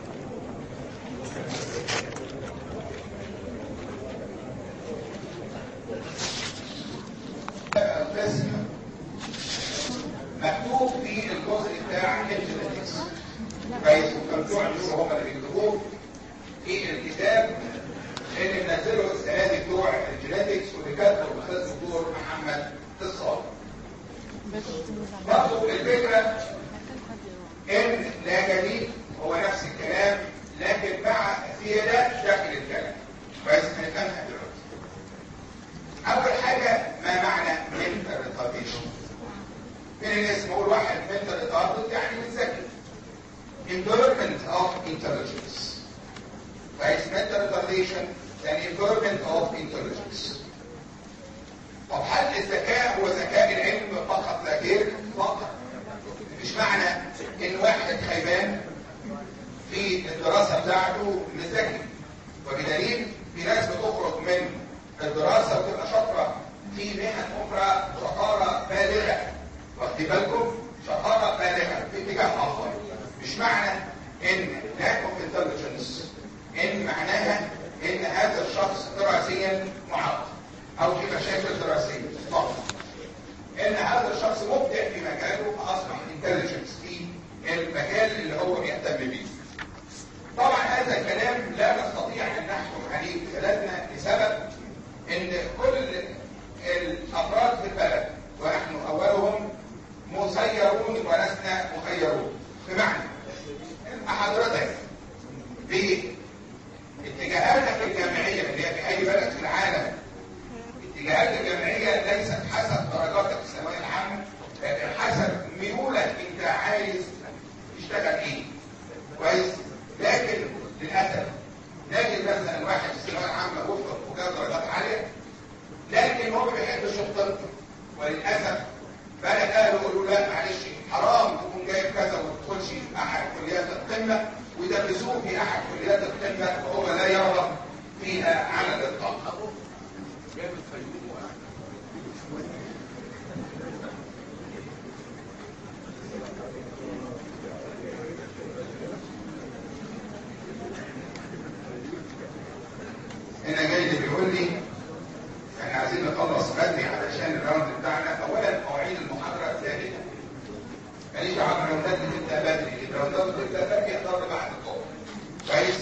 قسم مكتوب في الجزء بتاع الجينيتكس كويس وكان بس هم اللي بيكتبوه في الكتاب اللي منزله السنه دي بتوع الجينيتكس واللي كاتبه الاستاذ الدكتور محمد الصالح برضه الفكره ان لا جديد هو نفس الكلام لكن مع زياده شكل الكلام كويس هنفهمها دلوقتي اول حاجه ما معنى mental retardation من الناس بقول واحد mental retarded يعني مش ذكي impairment of intelligence كويس mental retardation يعني impairment of intelligence طب هل الذكاء هو ذكاء العلم فقط لا غير فقط مش معنى ان واحد خيبان في الدراسه بتاعته مش ذكي وبدليل في ناس بتخرج من الدراسة وتبقى شاطرة في مهن أخرى شطارة بالغة واخد بالكم شطارة بالغة في اتجاه آخر مش معنى إن lack of intelligence إن معناها إن هذا الشخص دراسيا معاق أو في مشاكل دراسية فقط إن هذا الشخص مبدع في مجاله فأصبح intelligence في المجال اللي هو بيهتم بيه طبعا هذا الكلام لا نستطيع أن نحكم عليه ببلدنا لسبب ان كل الافراد في البلد ونحن اولهم مسيرون ولسنا مخيرون بمعنى حضرتك باتجاهاتك الجامعيه اللي هي في اي بلد في العالم اتجاهات الجامعيه ليست حسب درجاتك في الثانويه العامه لكن حسب ميولك انت عايز تشتغل ايه كويس لكن للاسف نجد مثلا واحد في الثانويه العامه وفق وجاب درجات عاليه لكن هو ما بيحبش الطب وللاسف بقى اهله يقولوا لا معلش حرام تكون جايب كذا وما تدخلش احد كليات القمه ويدرسوه في احد كليات القمه وهو لا يرغب فيها على الاطلاق. هنا جاي اللي بيقول لي احنا عايزين نخلص بدري علشان الراوند بتاعنا اولا مواعيد المحاضره الثالثه ماليش دعوه بالراوندات بتبدا بدري الراوندات بتبدا بدري يحضر بعد الظهر كويس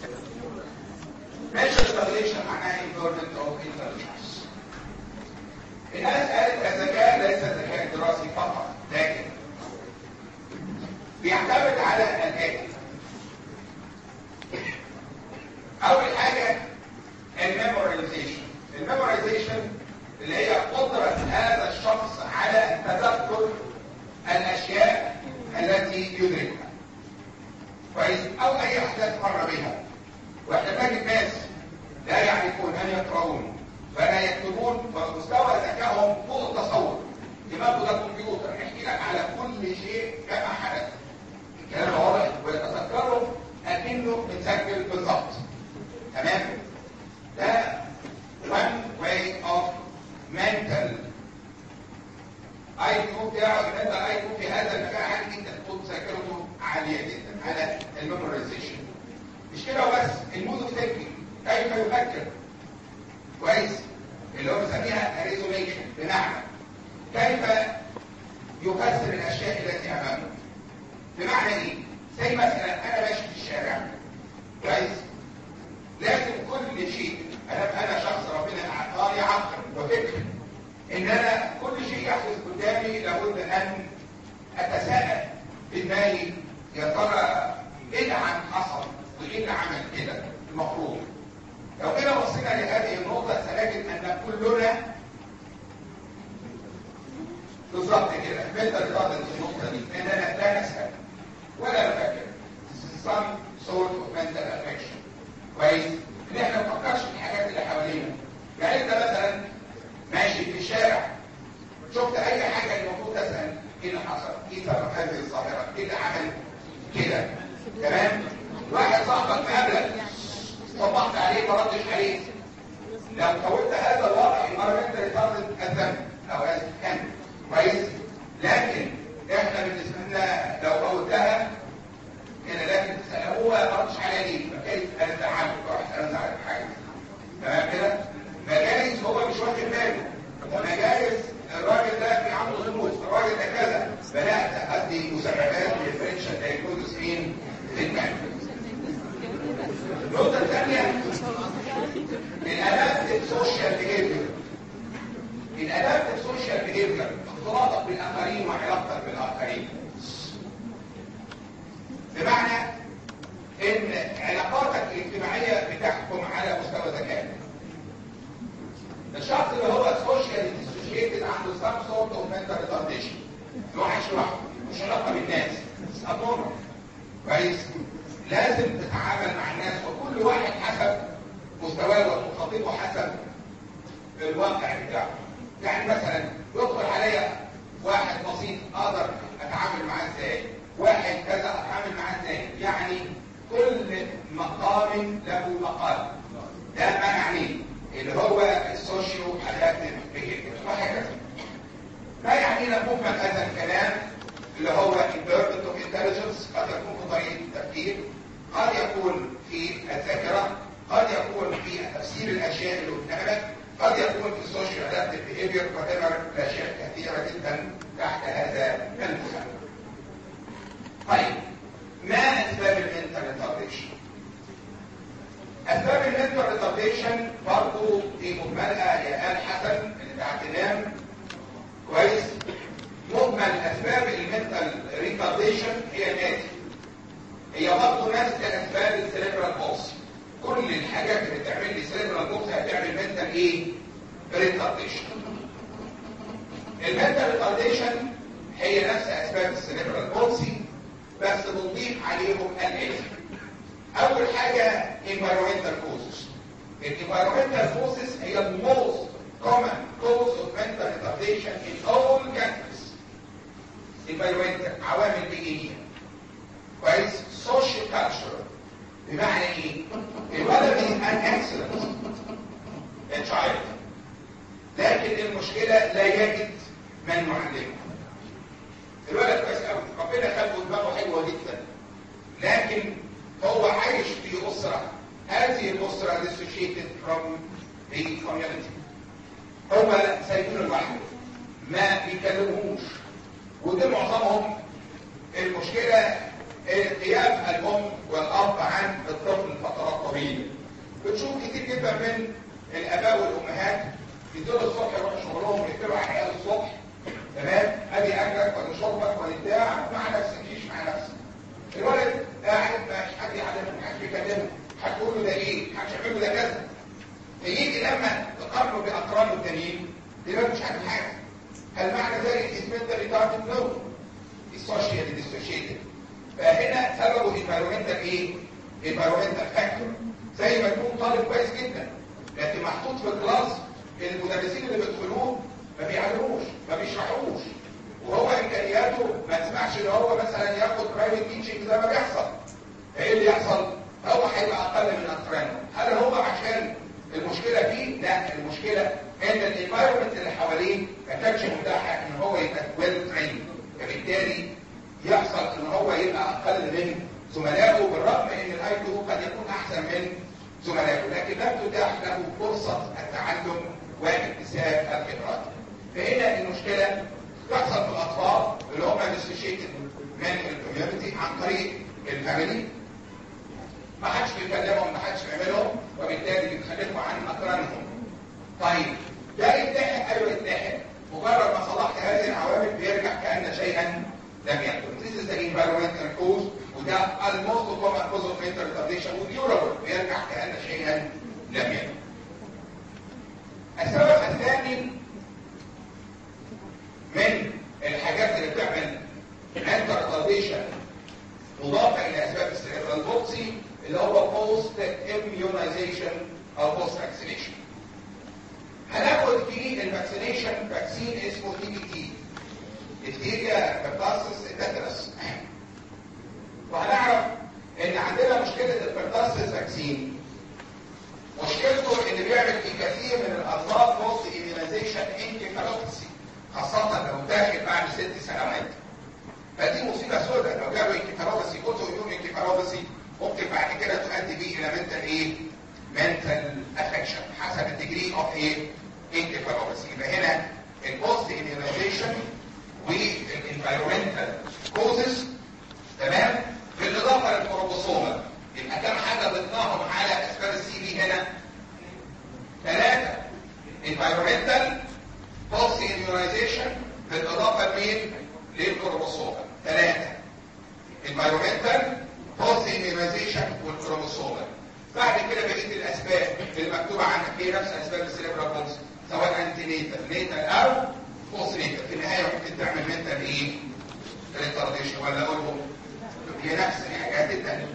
ماشي التغليشن معناها environment of intelligence الناس قالت الذكاء ليس ذكاء دراسي فقط لكن بيعتمد على الاتي اول حاجه الميمورايزيشن الميمورايزيشن اللي هي قدرة هذا الشخص على تذكر الأشياء التي يدركها كويس أو أي أحداث مر بها واحنا نجد ناس لا يعرفون أن يقرؤون فلا يكتبون فمستوى ذكائهم فوق التصور دماغه ده كمبيوتر يحكي لك على كل شيء كما حدث الكلام واضح ويتذكره أكنه متسجل بالظبط تمام ده one way of mental اي كيو بتاعه المنتال اي كيو في هذا المكان عالي جدا تكون ذاكرته عاليه جدا على الميمورايزيشن مش كده وبس المود اوف ثينكينج كيف يفكر كويس اللي هو بنسميها ريزوليشن بمعنى كيف يفسر الاشياء التي امامه بمعنى ايه؟ زي مثلا انا ماشي في الشارع كويس لازم كل شيء انا انا شخص ربنا اعطاني عقل وفكر ان انا كل شيء يحدث قدامي لابد ان اتساءل في دماغي يا ترى ايه اللي عم حصل وايه اللي عمل كده المفروض لو كده بصينا لهذه النقطه سنجد ان كلنا بالظبط كده مثل رياضه النقطه دي اننا لا نسال ولا نفكر mental affection كويس ان احنا ما نفكرش في الحاجات اللي حوالينا يعني انت مثلا ماشي في الشارع شفت اي حاجه المفروض تسال ايه اللي حصل ايه سبب هذه الظاهره ايه اللي عمل كده تمام واحد صاحبك مقابلك صبحت عليه ما ردش عليه لو فوتت هذا الوضع يبقى انت ريتارد الذنب او كان كويس لكن احنا بالنسبه لنا لو فوتها كده لازم تسال هو ما ردش عليا ليه فكيف انا زعلت واحد انا زعلت حاجه تمام كده مجالس هو مش واخد باله مجالس الراجل ده في عنده ظروف الراجل ده كذا بدات ادي مسببات للفرنشال دايجنوزس مين في المعرفه النقطه الثانيه الادابتيف سوشيال بيهيفير الادابتيف سوشيال بيهيفير اختلاطك بالاخرين وعلاقتك بالاخرين بمعنى ان علاقاتك الاجتماعيه بتحكم على مستوى ذكائك الشخص اللي هو سوشيال ديسوشيتد عنده سام سورت اوف منتال ريتارديشن اللي هو عايش لوحده مش علاقه بالناس ابنورمال كويس لازم تتعامل مع الناس وكل واحد حسب مستواه وتخاطبه حسب الواقع بتاعه يعني مثلا يدخل عليا واحد بسيط اقدر اتعامل معاه ازاي واحد كذا اتعامل معاه ازاي يعني كل مقام له مقال ده ما معنيه اللي هو السوشيو ادابتيف بيهيفير وهكذا ما يعنينا مجمل هذا الكلام اللي هو امبيرمنت اوف انتليجنس قد يكون في طريقه التفكير قد يكون في الذاكره قد يكون في تفسير الاشياء اللي قدامك قد يكون في السوشيال ادابتيف بيهيفير وتمر الاشياء كثيره جدا تحت هذا المسمى. طيب ما اسباب المنتال ريتارديشن؟ اسباب المنتال ريتارديشن برضه في مجملها يا ال حسن اللي بتاعت تنام كويس مجمل اسباب المنتال ريتارديشن هي الاتي هي برضه نفس اسباب السيريبرال بوكس كل الحاجات اللي بتعمل لي سيريبرال بوكس هتعمل منتال ايه؟ ريتارديشن المنتال ريتارديشن هي نفس اسباب السيريبرال بوكسي بس بنضيف عليهم الاتي اول حاجه environmental causes environmental causes هي the most common cause of mental retardation in all countries environmental عوامل بيئيه كويس social culture بمعنى ايه الولد is an excellent child لكن المشكله لا يجد من يعلمه الولد كويس قوي ربنا خلقه دماغه حلوه جدا لكن هو عايش في اسره هذه الاسره dissociated from the community هو سايبينه لوحده ما بيكلموش ودي معظمهم المشكله غياب الام والاب عن الطفل فترات طويله بتشوف كتير جدا من الاباء والامهات يدوا الصبح يروحوا شغلهم ويقفلوا على عيال الصبح تمام ادي اكلك ولا شربك ولا بتاع مع نفسك عيش مع نفسك الولد قاعد مش حد يعلمه مش حد يكلمه هتقول له ده ايه هتعمل له ده كذا يجي لما تقارنه باقرانه التانيين يبقى مش عارف حاجه هل معنى ذلك اسمنت ريتارد نو السوشيال ديسوشيتد فهنا سببه انفيرومنتال ايه انفيرومنتال فاكتور زي ما يكون طالب كويس جدا لكن محطوط في الكلاس المدرسين اللي بيدخلوه ما بيعلموش ما بيشرحوش وهو امكانياته ما تسمعش ان هو مثلا ياخد برايفت تيتشنج زي ما بيحصل فايه اللي يحصل هو هيبقى اقل من اقرانه هل هو عشان المشكله فيه لا المشكله ان الانفايرمنت اللي حواليه ما كانش متاحه ان هو يبقى ويل تريند فبالتالي يحصل ان هو يبقى اقل من زملائه بالرغم ان الاي كيو قد يكون احسن من زملائه لكن لم تتاح له فرصه التعلم واكتساب الخبرات فهنا المشكله تحصل في الاطفال اللي هم ديسوشيتد من الكوميونتي عن طريق الفاميلي ما حدش بيكلمهم ما حدش بيعملهم وبالتالي بيتخلفوا عن اقرانهم طيب ده يتحق ايوه يتحق مجرد ما صلحت هذه العوامل بيرجع كان شيئا لم يكن This is the environmental cause وده الموست common cause of mental retardation وديورابل بيرجع كأن شيئا لم يكن السبب الثاني من الحاجات اللي بتعمل mental retardation مضافة إلى أسباب السيريبرال بوكسي اللي هو بوست immunization او بوست فاكسينيشن هناخد في الفاكسينيشن فاكسين اسمه تي بي تي ديفتيريا بيرتاسس تترس وهنعرف ان عندنا مشكله البيرتاسس فاكسين مشكلته ان بيعمل في كثير من الاطفال بوست immunization انكفالوبسي خاصه لو داخل بعد ست سنوات فدي مصيبه سوداء لو جاله انكفالوبسي اوتو يوم انكفالوبسي ممكن بعد كده تؤدي بيه الى منتال ايه؟ منتال افكشن حسب الديجري اوف ايه؟ انكفالوبسي يبقى هنا البوست immunization والانفيرومنتال كوزز تمام بالاضافه للكروموسوم يبقى كم حاجه ضفناهم على اسباب السي بي هنا ثلاثه انفيرومنتال بوست immunization بالاضافه لمين للكروموسوم ثلاثه انفيرومنتال بوست immunization والكروموسوم بعد كده بقيه الاسباب اللي مكتوبه عندك هي نفس اسباب السيريبرال بولس سواء انتي نيتال نيتال او بوست نيتال في النهايه ممكن تعمل منتال ايه ريتارديشن ولا اقولهم هي نفس الحاجات الثانيه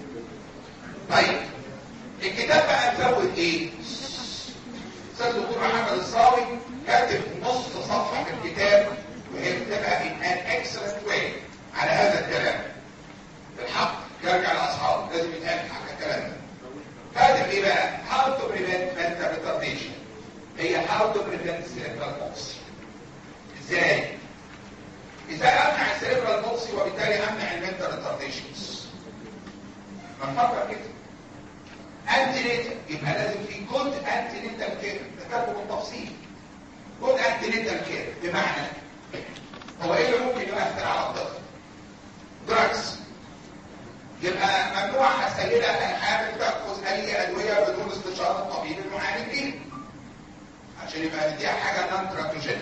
طيب الكتاب بقى مزود ايه استاذ دكتور محمد الصاوي كاتب نص صفحه في الكتاب وهي بتبقى ان ان اكسلنت واي على هذا الكلام الحق يرجع لاصحابه لازم يتقال حق الكلام ده كاتب ايه بقى how to prevent mental retardation هي how to prevent cerebral palsy ازاي ازاي امنع السيريبرال بولسي وبالتالي امنع المنتال ريتارديشنز ما نفكر كده انتي نيتال يبقى لازم في جود انتي نيتال كير ذكرته بالتفصيل جود انتي نيتال كير بمعنى هو ايه اللي ممكن يؤثر على الطفل دراجز يبقى ممنوع السيدة الحامل تأخذ أي أدوية بدون استشارة الطبيب المعالج ليها عشان يبقى دي حاجة نون تراتوجينيك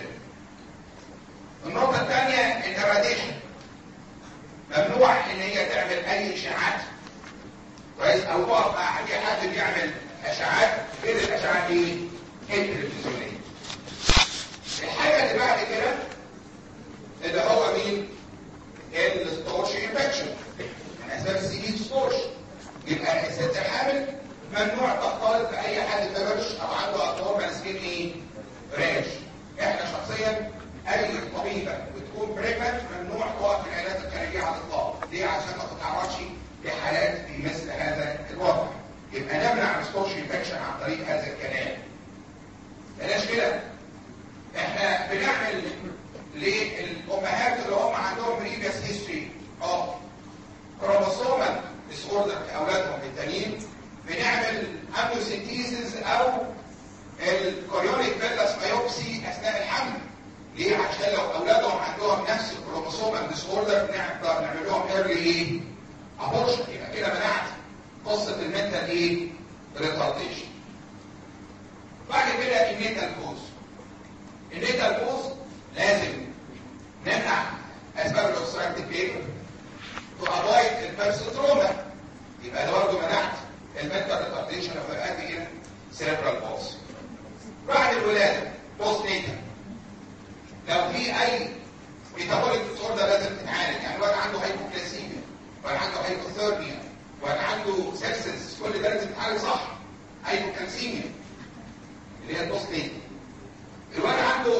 النقطة الثانية الإراديشن ممنوع إن هي تعمل أي إشاعات كويس أو تقف مع أي حد بيعمل أشعات غير الأشعات إيه؟ التلفزيونية الحاجة اللي بعد كده اللي هو مين؟ الستورش انفكشن من اسباب السي بي ستورش يبقى الست الحامل ممنوع تختلط باي حد برش او عنده اطفال ماسكين ايه؟ ريش احنا شخصيا اي طبيبه بتكون بريجننت ممنوع تقف في العيادات الخارجيه على الاطلاق ليه؟ عشان ما تتعرضش لحالات في مثل هذا الوضع يبقى نمنع الستورش انفكشن عن طريق هذا الكلام بلاش كده احنا بنعمل للامهات اللي هم عندهم بريفيس هيستوري اه كروموسومال ديس اوردر في اولادهم التانيين بنعمل اميوسيتيزز او الكوريونيك فيلاس مايوبسي اثناء الحمل ليه؟ عشان لو اولادهم عندهم نفس الكروموسومال ديس اوردر نقدر نعمل لهم ايرلي ايه؟ ابورشن يبقى كده منعت قصه المنتال ايه؟ ريتارديشن بعد كده النيتال كوز النيتال كوز لازم نمنع اسباب الاوبستراكتيف بيبر تو افايد البيرس تروما يبقى ده برضه منعت المنتال ريتارديشن او يؤدي الى سيريبرال بوز بعد الولاده بوست نيتال لو في اي ميتابوليك ديسوردر لازم تتعالج يعني واحد عنده هايبوكلاسيميا واحد عنده هايبوثيرميا واحد عنده سيبسس كل ده لازم تتعالج صح هايبوكالسيميا اللي هي البوست نيتال الولد عنده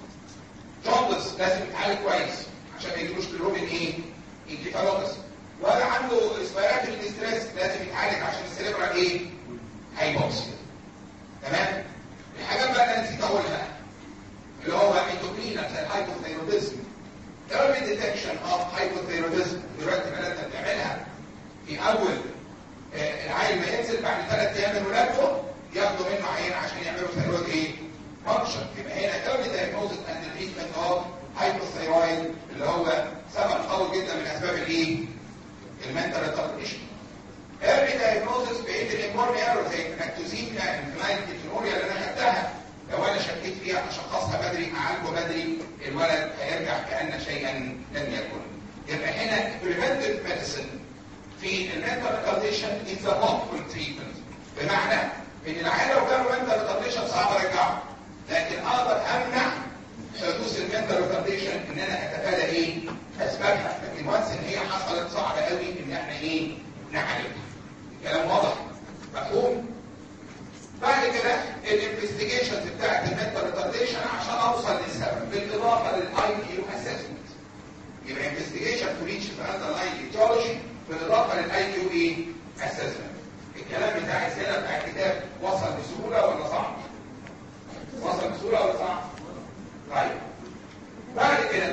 جوندس لازم يتعالج كويس عشان ما يجيلوش كلوبين ايه؟ انكفالوبس ولا عنده اسبيراتوري ديستريس لازم يتعالج عشان السيريبرال ايه؟ هايبوكسيا تمام؟ الحاجات بقى اللي نسيت اقولها اللي هو اندوكرين زي الهايبوثايروديزم early detection of hypothyroidism دلوقتي بلدنا بنعملها في اول آه العيل ما ينزل بعد ثلاث ايام من ولادته ياخدوا منه عين عشان يعملوا ثيرويد ايه؟ فانكشن يبقى هنا early diagnosis and treatment of hypothyroid اللي هو سبب قوي جدا من اسباب الايه؟ المنتال ريتارديشن. early diagnosis بقيه الامبورن ايرور زي اللاكتوزيميا الفلاين الكترونيا اللي انا خدتها لو انا شكيت فيها اشخصها بدري اعالجه بدري الولد هيرجع كان شيئا لم يكن. يبقى هنا preventive medicine في المنتال ريتارديشن is a hopeful treatment بمعنى ان العيال لو كانوا منتال ريتارديشن صعب ارجعه لكن اقدر امنع حدوث المنتال ريتارديشن ان انا اتفادى ايه اسبابها لكن وانس ان هي حصلت صعب قوي ان احنا ايه نعالجها كلام واضح مفهوم بعد كده الانفستيجيشنز بتاعت المنتال ريتارديشن عشان اوصل للسبب بالاضافه للاي كيو اسسمنت يبقى انفستيجيشن تو ريتش ذا اندرلاين ايتيولوجي بالاضافه للاي كيو ايه اسسمنت الكلام بتاع السنه بتاع الكتاب وصل بسهوله ولا صعب؟ وصل بسهوله ولا صعب؟ طيب بعد كده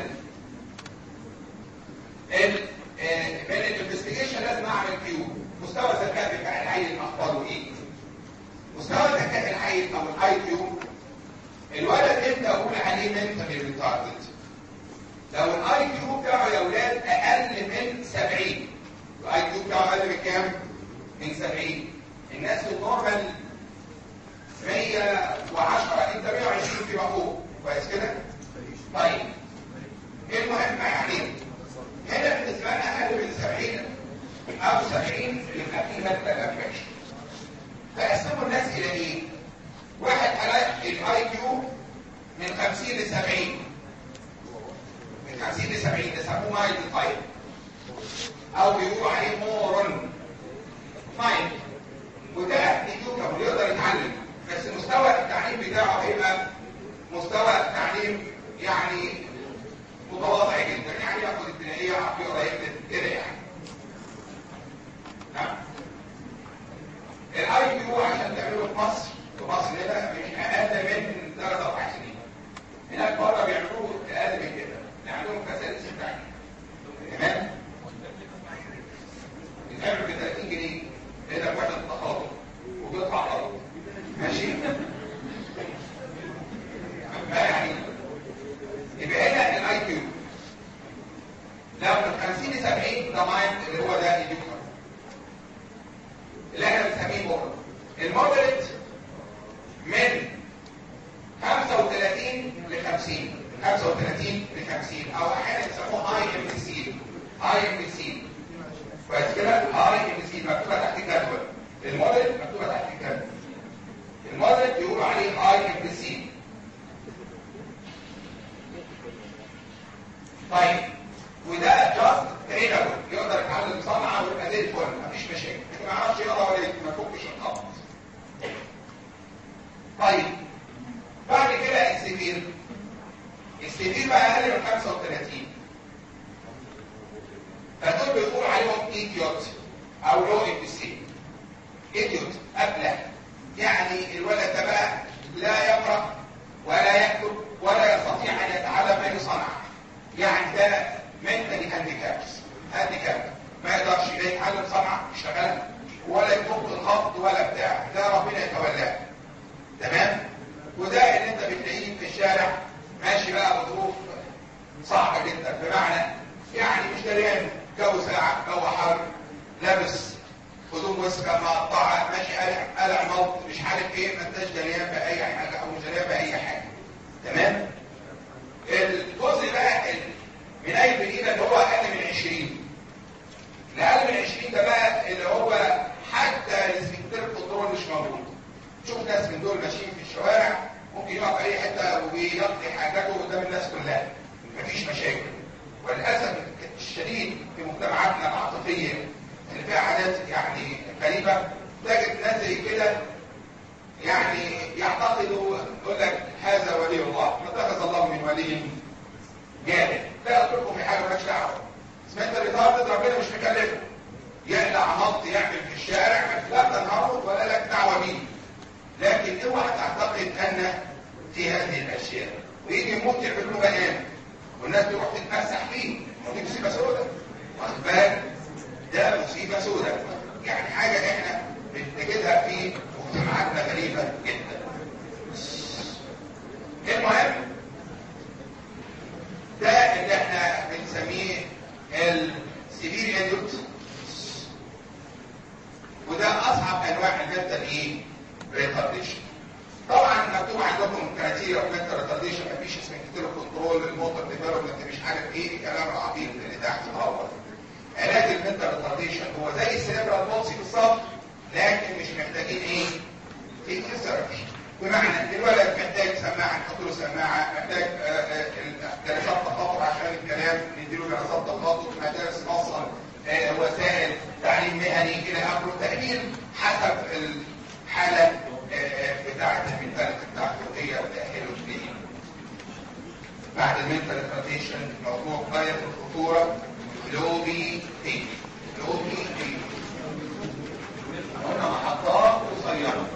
من الانفستيجيشن لازم اعمل كيو مستوى الذكاء بتاع العيل اخباره ايه؟ مستوى الذكاء العيل او الاي كيو الولد امتى اقول عليه منتالي ريتاردد؟ لو الاي كيو بتاعه يا اولاد اقل من 70 الاي كيو بتاعه اقل من كام؟ من 70 الناس النورمال 110 انت 120 في فوق كويس كده؟ طيب ايه المهم يعني هنا بالنسبه لنا اقل من 70 او 70 يبقى في ماده افكشن فقسموا الناس الى ايه؟ واحد على الاي كيو من 50 ل 70 من 50 ل 70 ده سموه مايلد تايب او بيقولوا عليه مورون مايلد وده نيوتن يقدر يتعلم بس مستوى التعليم بتاعه هيبقى مستوى تعليم يعني متواضع جدا يعني ياخد ابتدائيه يعرف يقرا يكتب كده يعني نعم الاي كيو عشان تعمله في مصر في مصر هنا مش اقل من ثلاث اربع سنين هناك بره بيعملوه اقل من كده عندهم فساد تعليم تمام بتعمل ب 30 جنيه هنا وحده التخاطب وبيطلع غلط ماشي ما يعني يبقى هنا الاي كيو لو من 50 ل 70 ده مايند اللي هو ده اليوكر اللي احنا بنسميه مودريت المودريت من 35 ل 50 35 ل 50 او احيانا يسموه هاي ام سي هاي ام سي كويس كده هاي ام سي مكتوبه تحت الجدول المودريت مكتوبه تحت الجدول المودريت بيقولوا عليه هاي ام سي طيب وده جاست ترينبل يقدر يتعلم صنعه ويبقى زي الفل مفيش مشاكل ما يعرفش يقرا ولا ما يفكش الخط طيب بعد كده السفير السفير بقى اقل من 35 فدول بيقولوا عليهم ايديوت او لو ام سي ايديوت ابله يعني الولد ده بقى لا يقرا ولا يكتب ولا يستطيع ان يتعلم اي صنعه يعني ده منتلي هانديكابس هانديكاب ما يقدرش لا يتعلم صنعه يشتغلها ولا يفك الخط ولا بتاع ده ربنا يتولاه تمام وده اللي انت بتلاقيه في الشارع ماشي بقى بظروف صعبه جدا بمعنى يعني مش دريان جو ساعه جو حر لابس هدوم وسخه مقطعه ماشي قلع قلع ملط مش عارف ايه ما انتش دريان باي حاجه او مش دريان باي حاجه تمام الجزء بقى من اي بالايد اللي هو اقل من 20 الاقل من 20 ده بقى اللي هو حتى السبكتير كنترول مش موجود تشوف ناس من دول ماشيين في الشوارع ممكن يقف في اي حته ويقضي حاجاته قدام الناس كلها مفيش مشاكل وللاسف الشديد في مجتمعاتنا العاطفيه اللي فيها عادات يعني غريبه تجد ناس زي كده يعني يعتقدوا يقول لك هذا ولي الله ما اتخذ الله من ولي جامد لا اقول لكم في حاجه مالكش دعوه سمعت الريتارد ربنا مش مكلفه يقلع نط يعمل في الشارع لا تنهره ولا لك دعوه بيه لكن اوعى تعتقد ان في هذه الاشياء ويجي يموت يعمل له بيان والناس تروح تتمسح فيه ودي مصيبه سوداء واخد بالك ده مصيبه سوداء يعني حاجه احنا بنجدها في مجتمعاتنا غريبه جدا المهم ده اللي احنا بنسميه السيفير ادوت وده اصعب انواع المنتال ايه ريتارديشن طبعا مكتوب عندكم كراتيريا اوف منتال ريتارديشن مفيش اسمه كتير كنترول الموتور ديفلوبمنت مش عارف ايه الكلام العبيط اللي تحت الاول علاج المنتال ريتارديشن هو زي السيريبرال بولسي بالظبط لكن مش محتاجين ايه فيزيوثيرابي بمعنى الولد محتاج سماعه نحط له سماعه محتاج جلسات تخاطب عشان الكلام نديله جلسات تخاطب مدارس خاصه وسائل تعليم تعليم مهني الى اخره تأمين حسب الحالة بتاعة المنتاليتي بتاعته هي وتأهله ليه بعد المنتال ترانزيشن موضوع غاية الخطورة لوبي تي لوبي تي هنا محطات قصيرة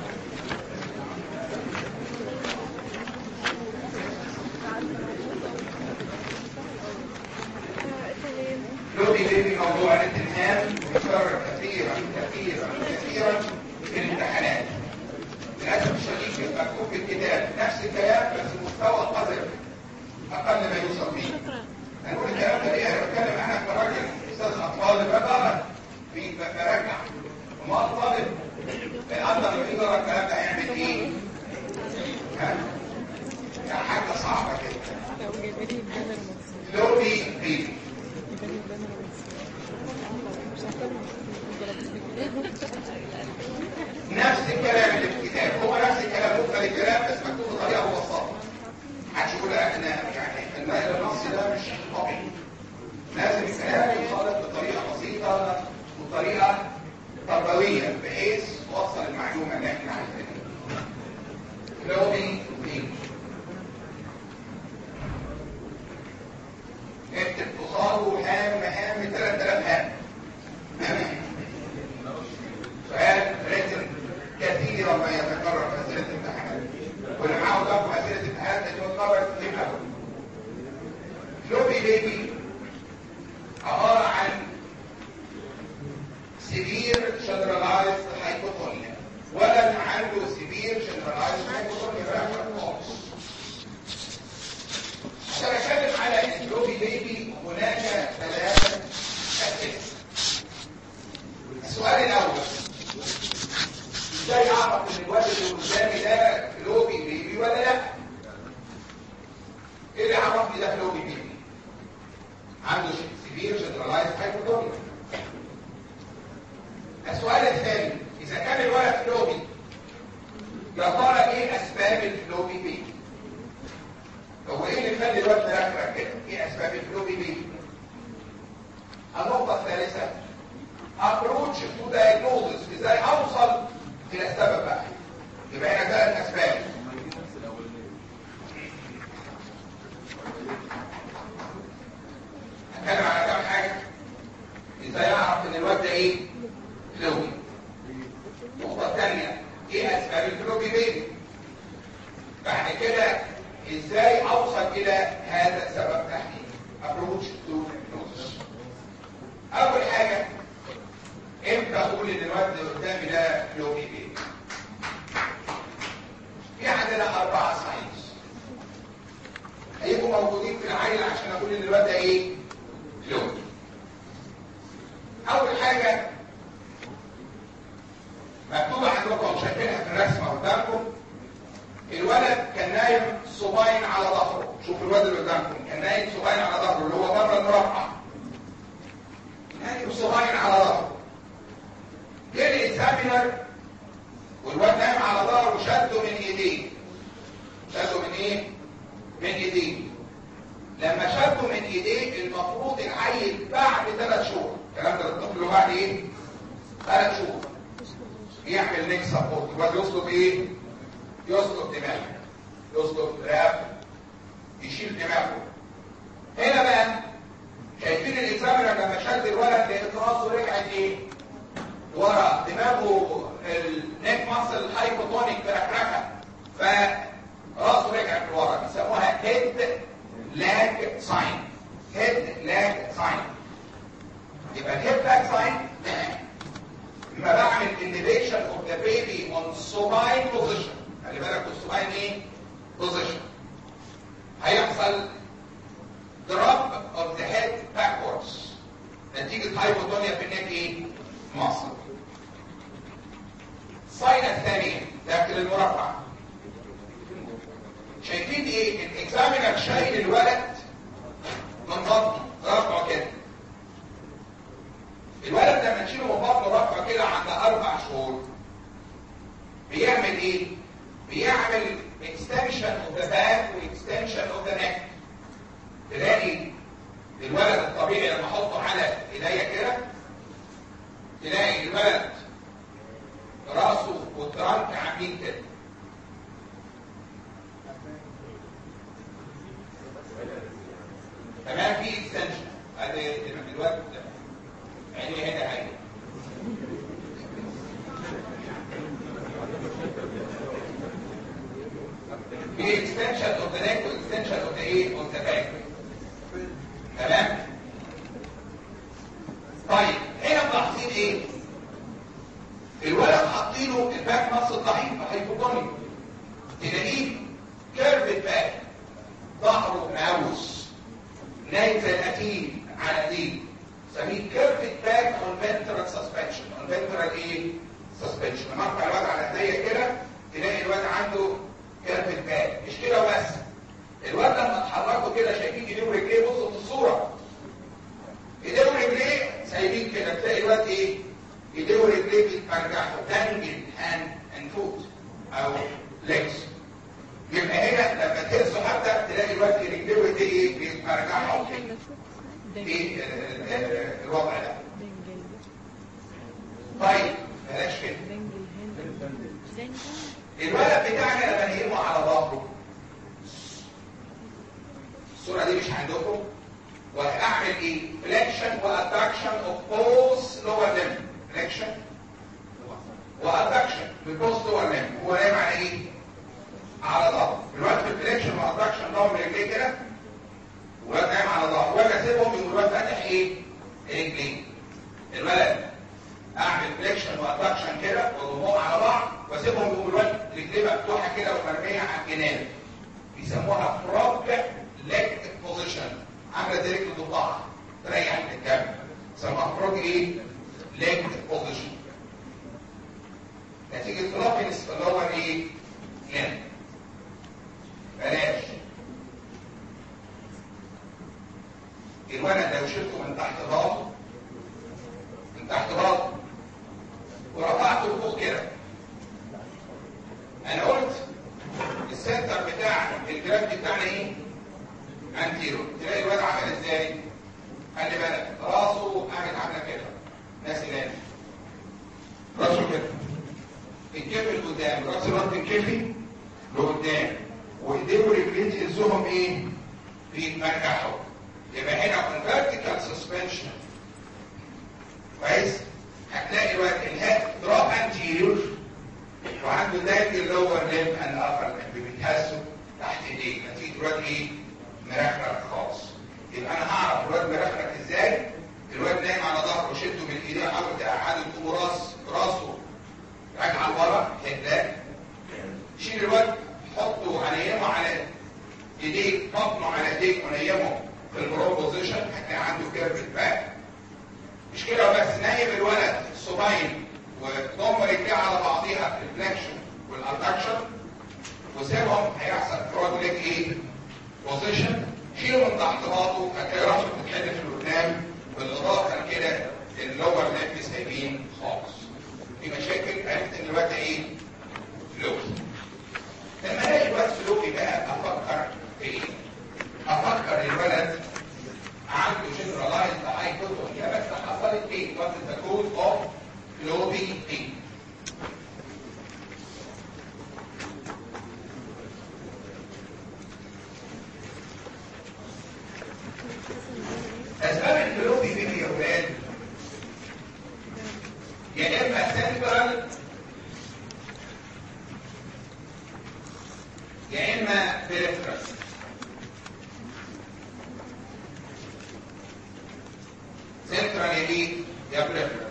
لوبي بيبي موضوع الاتهام بيتكرر كثيرا كثيرا كثيرا في الامتحانات للاسف الشديد مكتوب في الكتاب نفس الكلام بس مستوى قذر اقل ما يوصل فيه هنقول الكلام ده ليه انا بتكلم انا كراجل استاذ اطفال بقرا في برجع وما الطالب اقدر لما يقرا الكلام ده هيعمل ايه؟ ها؟ يعني حاجه صعبه كده لوبي بيبي نفس الكلام اللي في الكتاب هو نفس الكلام مختلف الكلام بس مكتوب بطريقه مبسطه محدش يقول احنا يعني النقل النصي ده مش طبيعي لازم الكلام يوصل بطريقه بسيطه وطريقه تربويه بحيث توصل المعلومه اللي احنا عايزينها لوبي بيبي اكتب تصاله هام هام 3000 هام سؤال ريتم كثيرا ما يتكرر في اسئله الامتحانات واللي معاه لكم اسئله الامتحانات اللي بتتكرر كتير قوي لوبي بيبي عباره عن سيفير جنرالايزد هايبوتونيا ولد عنده سيفير جنرالايزد هايبوتونيا خالص عشان اتكلم على اللوبي بيبي هناك ثلاثه اسئله السؤال الاول ازاي اعرف ان الواد اللي قدامي ده لوبي بيبي ولا لا ايه اللي عرفني ده لوبي بيبي عنده سيفير جنرالايز هايبوتونيا السؤال الثاني اذا كان الولد لوبي يا ترى ايه اسباب اللوبي بيبي هو ايه اللي يخلي الواد مركب كده ايه اسباب اللوبي بيبي النقطه الثالثه approach to diagnosis ازاي اوصل الى السبب بقى يبقى هنا ثلاث اسباب هتكلم على كام حاجه ازاي اعرف ان الواد ده ايه لوبي النقطه الثانيه ايه اسباب الفلوبي بيبي بعد كده ازاي اوصل الى هذا السبب تحديدا approach to diagnosis اول حاجه امتى اقول ان الواد اللي قدامي ده لوبي بيبي في عندنا اربعه ساينز هيبقوا موجودين في العيل عشان اقول ان الواد ده ايه لوبي اول حاجه مكتوبه عندكم شايفينها في الرسمه قدامكم الولد كان نايم صباين على ظهره شوف الولد اللي قدامكم كان نايم صباين على ظهره اللي هو بره المربع نايم صباين على ظهره جه الاكزامينر والواد نايم على ظهره وشده من ايديه شده من ايه؟ من ايديه لما شده من ايديه المفروض العيل بعد ثلاث شهور الكلام ده الطفل بعد ايه؟ ثلاث شهور يعمل نيك سبورت الواد يصلب ايه؟ يصلب دماغه يصلب رقبته يشيل دماغه هنا بقى شايفين الاكزامينر لما شد الولد لقيت راسه رجعت ايه؟ ورا دماغه النيك ماسل هايبوتونيك بركركه فراسه رجعت لورا بيسموها هيد لاج ساين هيد لاج ساين يبقى الهيد لاج ساين لما بعمل innovation of the baby on supine position خلي بالك السباين ايه؟ position هيحصل drop of the head backwards نتيجة هايبوتونيا في النيك ايه؟ مصر الصينة الثانية داخل المربع شايفين ايه الاكزامينر شايل الولد من بطنه رفعه كده الولد لما تشيله من بطنه رفعه كده عند اربع شهور بيعمل ايه بيعمل extension of the back و extension of the neck تلاقي الولد الطبيعي لما احطه على ايديا كده تلاقي اتولد راسه والترنك عاملين كده تمام في اكستنشن ادي الوقت عيني هنا هي في extension of the neck و extension of the ايه of the back تمام طيب هنا ملاحظين ايه الولد حاطينه الباك نص ضعيف هيبوتوني تلاقيه كيرفت باك ظهره مهوس نايم زي القتيل على ايديه سميه كيرفت باك اون فنترال سسبنشن اون فنترال ايه سسبنشن مرفع الواد على ايديا كده تلاقي الواد عنده كيرفت باك مش كده وبس الواد لما تحركه كده شايفين ايديه ورجليه بصوا في الصوره ايديه ورجليه سايبين كده تلاقي الواد ايه ايديه ورجليه بيتمرجحوا تنجل هاند اند فوت او ليجز يبقى هنا لما تهزه حتى تلاقي الواد رجليه وايديه ايه بيتمرجحوا في الوضع ده طيب بلاش كده الولد بتاعنا لما نقيمه على ظهره الصوره دي مش عندكم وهعمل ايه فليكشن واتراكشن اوف بوث لور ليم فليكشن واتراكشن بوث لور ليم هو نايم على ايه على ظهره الوقت في الفليكشن واتراكشن ضم رجليه كده والواد نايم على ظهره واجي اسيبهم يقول الواد فاتح ايه رجليه الولد اعمل فليكشن واتراكشن كده واضمهم على بعض واسيبهم يقوم الواد رجليه مفتوحه كده ومرميه على الجناب بيسموها فروج ليج بوزيشن عامله زي رجل ضفدع تريح من الجنب يسموها فروج ايه ليج بوزيشن نتيجه فلوبنس اللي هو ايه لين بلاش الولد لو شلته من تحت ضغطه من تحت ضغطه ورفعته لفوق كده انا قلت السنتر بتاع الجرافيتي بتاعنا ايه انتيرو تلاقي الواد عمل ازاي خلي بالك راسه عامل عامله كده ناس ناس راسه كده الكتف لقدام راس الواد الكتفي لقدام وايديه ورجليه تهزهم ايه بيتمرجحوا يبقى هنا vertical suspension كويس هتلاقي الواد الهاد دروب انتيريور وعنده دايج اللور ليم اند ابر ليم بيتهزوا تحت ايديه نتيجه الواد ايه مرخرخ خالص يبقى انا هعرف الواد مرخرخ ازاي الواد نايم على ظهره شده من ايديه حاول تقعده تقوم راس راسه راجعه لورا هداك شيل الواد حطه عنيمه على ايديك بطنه على ايديك ونيمه في البرو بوزيشن هتلاقي عنده كيرف باك مش كده بس نايم الولد الصباين وضم رجليه على بعضيها في الفليكشن والادكشن وسيبهم هيحصل فرود ليج ايه بوزيشن شيله من تحت باطه هتلاقي راسه بتتحدف لقدام بالاضافه لكده اللور ليج سايبين خالص في مشاكل عرفت ان الوقت ايه فلوكي لما الاقي الوقت فلوكي بقى افكر في ايه افكر الولد عنده جنرالايزد هايبوتونيا بس حصلت ايه وات ذا كوز اوف فلوبي بين اسباب الفلوبي بين يا ولاد يا اما سنترال يا اما بريفرال سنترال ايه يا بريفرال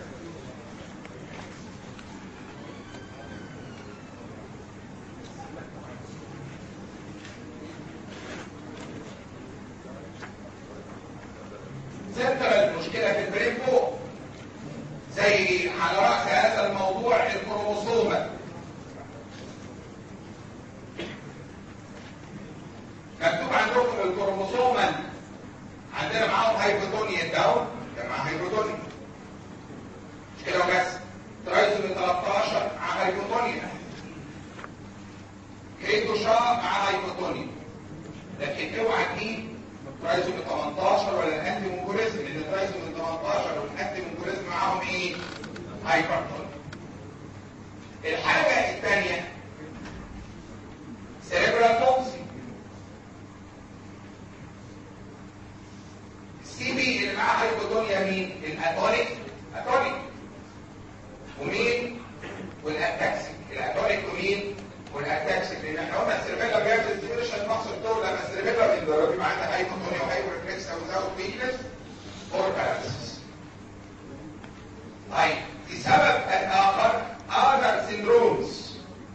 سنترال المشكله في البرين فوق زي على راس هذا الموضوع الكروموسومه مكتوب عندكم الكروموسوما عندنا معاهم هايبوتونيا الدواء كان معاه هايبوتونيا مش كده وبس ترايزومي 13 مع هايبوتونيا كيتو شا مع هايبوتونيا لكن اوعى تجيب ترايزومي 18 ولا الانتي مونجوليزم لان ترايزومي 18 والانتي مونجوليزم معاهم ايه؟ هايبرتونيا الحاجة الثانية سيريبرال توكسي السي بي اللي معاه هايبوتونيا مين؟ الاتونيك اتونيك ومين؟ والاتاكسيك الاتونيك ومين؟ والاتاكسيك لان احنا قلنا السيربيلا بيعمل ستيميوليشن مصر الدور لما السيربيلا بيتضرب يبقى عندها هايبوتونيا وهايبورفلكس او زاوت ويكنس اور باراليسيس طيب لسبب الاخر other syndromes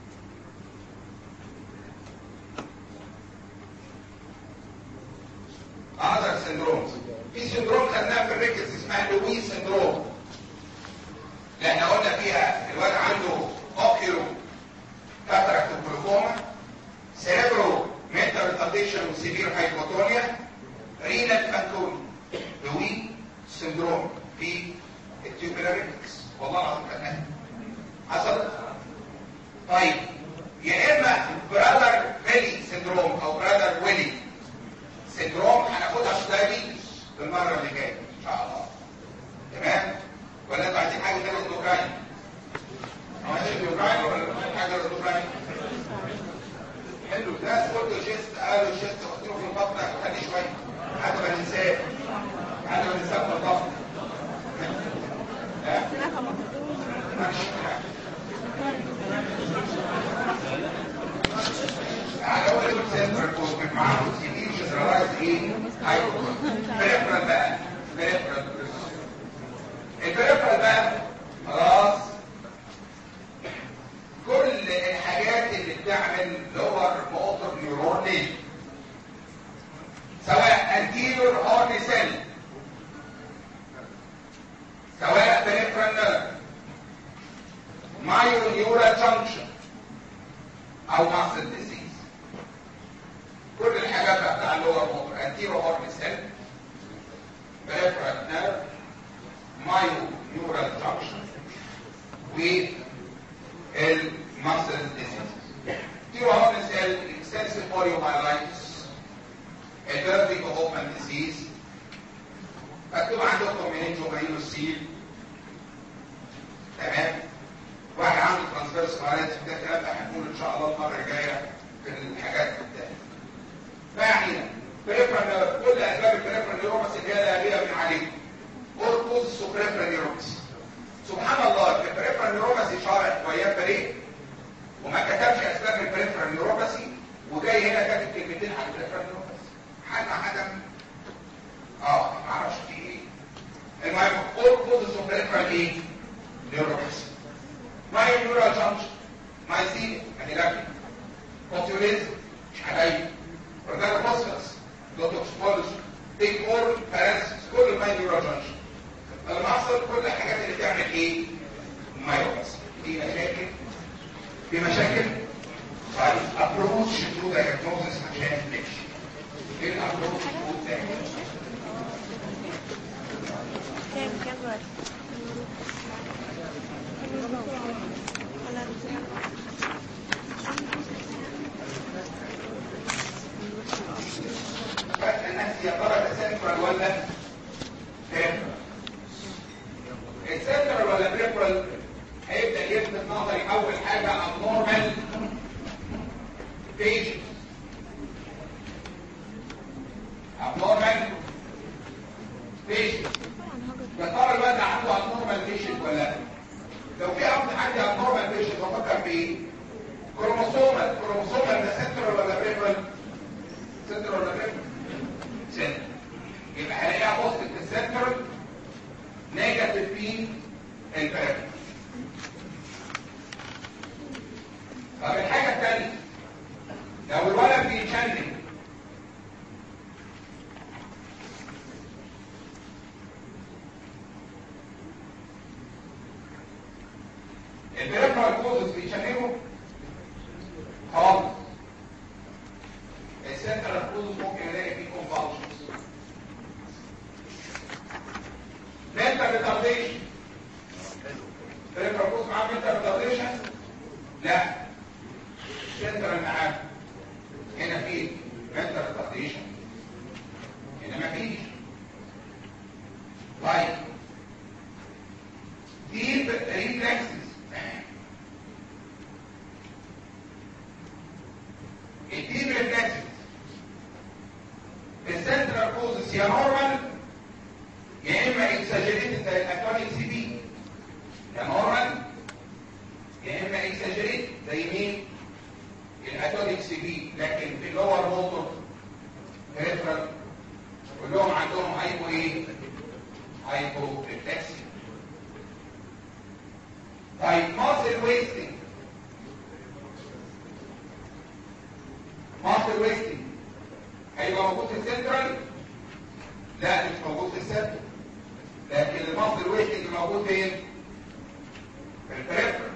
other syndromes في سندروم خدناها في الريكس اسمها لوي سندروم اللي احنا قلنا فيها الواد عنده اوكيرو كاتراكت وجلوكوما سيريبرو مينتال ريتارديشن وسيفير هايبوتونيا رينال فانتوني لوي سندروم في التيوبولار ريكس والله العظيم خدناها حصل طيب يا اما برادر فيلي سندروم او برادر ويلي سندروم هناخدها في دايابيتس المره اللي جايه ان شاء الله تمام ولا انتوا عايزين حاجه غير الاوكراني ماشي الاوكراني ولا حاجه غير الاوكراني حلو ده قلت شيست قالوا شيست قلت له في البطن خليه شويه حتى ما ننساه حتى ما ننساه في البطن ماشي على اول سنتر كوز معاهم سي دي جنرالايز ايه هايبر بريفرال بقى بريفرال البريفرال بقى خلاص كل الحاجات اللي بتعمل لور موتور نيورون ليه سواء انتيرور هورن سيل سواء بريفرال نيرف مايو نيورال جانكشن او ماسل ديزيز كل الحاجات بتاع اللور موتور انتيرو هورن سيل بريفرال نيرف مايو نيورال جانكشن والماسل ديزيز انتيرو هورن سيل اكستنسيف بوليومايلايتس البيرفيك اوبن ديزيز مكتوب عندكم منينجو مايلوسيل تمام واحد عنده ترانسفيرس مالات ده الكلام ده هنقول ان شاء الله المره الجايه في الحاجات التانية ما يعنينا بريفرال كل اسباب البريفرال نيوروماس اللي هي لاغيه من عليه اوركوز سوبريفرال نيوروماس سبحان الله البريفرال نيوروماس شارح وياه فريق وما كتبش اسباب البريفرال نيوروباثي وجاي هنا كاتب كلمتين عن البريفرال نيوروباثي حاجه حاجه اه ما اعرفش في ايه المهم اوركوز سوبريفرال ايه نيوروباثي ماي نيورال جانكشن مايسين اديلاكي كوتيوليزم مش عليا رجال بوسكس دوتوكس بولس بيج اور باراسيس كل الماي نيورال جانكشن لما احصل كل الحاجات اللي بتعمل ايه مايوباثي في مشاكل في مشاكل طيب ابروتش تو دايجنوزس عشان نمشي ايه الابروتش تو دايجنوزس كام كام وقت بس الناس يا ترى ده سنترال ولا بريفرال السنترال ولا بريفرال هيبدا يلفت نظري اول حاجه abnormal patient abnormal patient يا ترى الواد ده عنده abnormal patient ولا لا لو في عند عندي abnormal patient بفكر بايه كروموسومال كروموسومال ده سنترال ولا بريفرال سنترال ولا بريفرال سنترال يبقى هلاقيها بوزيتيف في السنترال نيجاتيف في البريفرال طب الحاجة الثانية لو الولد بيتشنج البريفرال كوزز بيتشنجوا خالص السنترال كوزز ممكن الاقي فيه كونفالشنز mental retardation بريفرال كوز معاه mental retardation لا سنترال معاه هنا في mental retardation هنا ما فيش طيب دي reflexes الديب reflexes السنترال كوزس يا نورمال يا اما اكساجريتد زي الاكونيك سي بي يا نورمال يا اما اكساجريت زي مين الاتونيك سي بي لكن في اللور موتور ريفرال كلهم عندهم هايبو ايه هايبو ريفلكسي طيب ماسل ويستنج ماسل ويستنج هيبقى موجود في السنترال لا مش موجود في السنترال لكن الماسل ويستنج موجود فين في البريفرال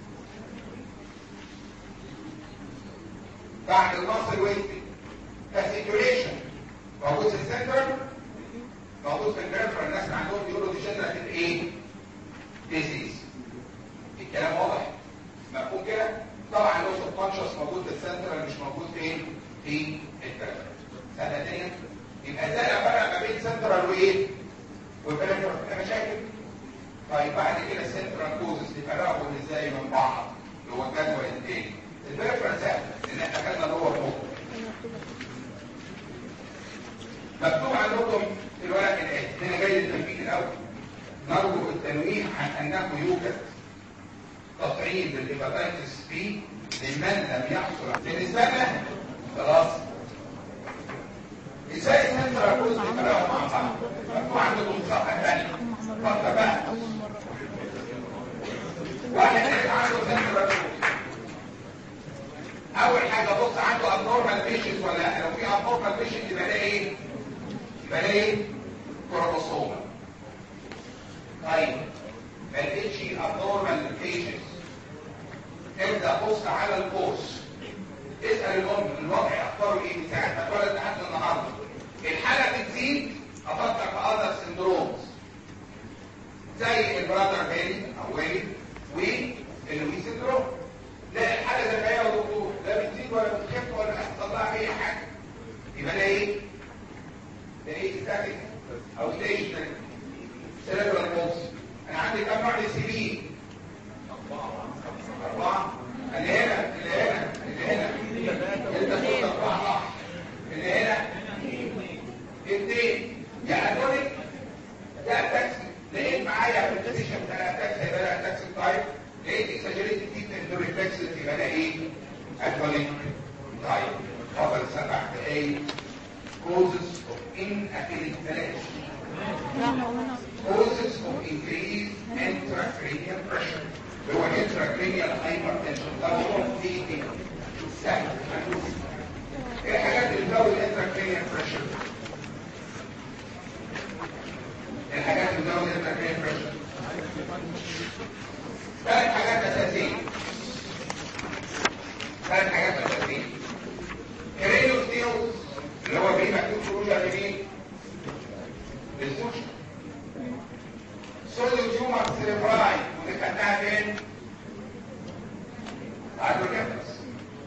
بعد المصل ويستنج كاسيتوريشن موجود في السنترال موجود في البريفرال الناس اللي عندهم بيقولوا دي جنرال ايه ديزيز الكلام واضح مفهوم كده طبعا لو سبكونشس موجود في السنترال مش موجود فين في البريفرال سنه ثانيه يبقى ازاي افرق ما بين سنترال وايه والبريفرال في مشاكل طيب بعد كده السنترال كوزز نفرقهم ازاي من بعض اللي هو الجدول التاني البريفرال سهل ان احنا خدنا اللي هو النقطه مكتوب عندكم في الورق الاتي هنا جاي للتنبيه الاول نرجو التنويه عن انه يوجد تطعيم للهيباتيتس بي لمن لم يحصل بالنسبه لنا خلاص ازاي السنترال كوز نفرقهم مع بعض مكتوب عندكم الصفحه الثانيه اتفضل بقى واحد عنده سنترال كوز اول حاجه بص عنده abnormal بيشنت ولا لا لو في abnormal بيشنت يبقى ده ايه يبقى ده ايه كروموسوم طيب ما لقيتش abnormal بيشنت ابدا بص على الكورس اسال الام الوضع اخباره ايه من ساعه ما اتولد لحد النهارده الحاله بتزيد افكر في اذر سندرومز زي البرادر بيلي او ويلي واللوي سندروم لا الحاله ده يا دكتور لا بتزيد ولا بتخف ولا هيحصل لها اي حاجه يبقى ده ايه ده ايه ستاتيك او ستيشنري سيريبرال بوكس انا عندي كام نوع سي بي اربعه اللي هنا اللي هنا اللي هنا انت صوت اربعه صح اللي هنا اثنين يا اتونيك يا تاكسي لقيت معايا في البوزيشن بتاع التاكسي هيبقى ده تاكسي تايب لقيت اكسجريتد دي الريفلكسز يبقى ده ايه اتونيك تايب فاضل سبع دقايق causes of inability causes of increased intracranial pressure اللي هو intracranial hypertension ده هو دي سهل ايه الحاجات اللي بتزود intracranial pressure الحاجات اللي بتزود intracranial pressure ثلاث حاجات اساسيه ثلاث حاجات اساسيه كرينو ستيروز اللي هو بيه مكتوب شروجة لمين؟ للسوشي سوليو تيومر سيريبراي ودي خدناها فين؟ عدو النفس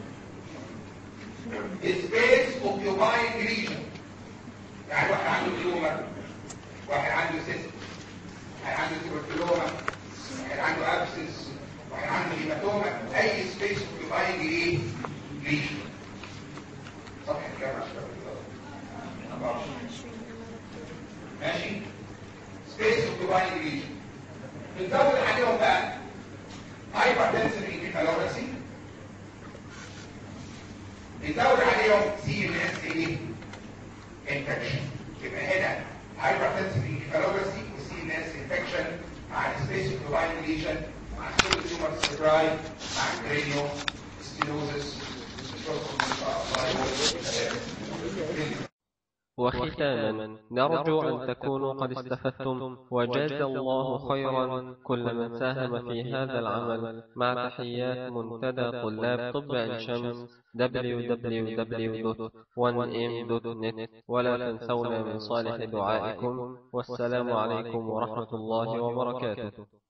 سبيس اوكيوباينج ريجن يعني واحد عنده تيومر واحد عنده سيست واحد عنده تيبركلوما واحد عنده ابسس واحد عنده هيماتوما اي سبيس اوكيوباينج ايه؟ ريجن صفحة كام عشان ماشي سبيس اوكيوباينج ريجن بنزود عليهم بقى هايبرتنسيف انكفالورسي بنزود عليهم سي ام اس ايه انفكشن يبقى هنا هايبرتنسيف انكفالورسي وسي ام اس انفكشن مع السبيس اوكيوباينج ريجن مع السوليد تيومر سيبراي مع الكرينيو ستينوزس وختاما نرجو أن تكونوا قد استفدتم وجاز الله خيرا كل من ساهم في هذا العمل مع تحيات منتدى طلاب طب عين شمس www.1m.net ولا تنسونا من صالح دعائكم والسلام عليكم ورحمة الله وبركاته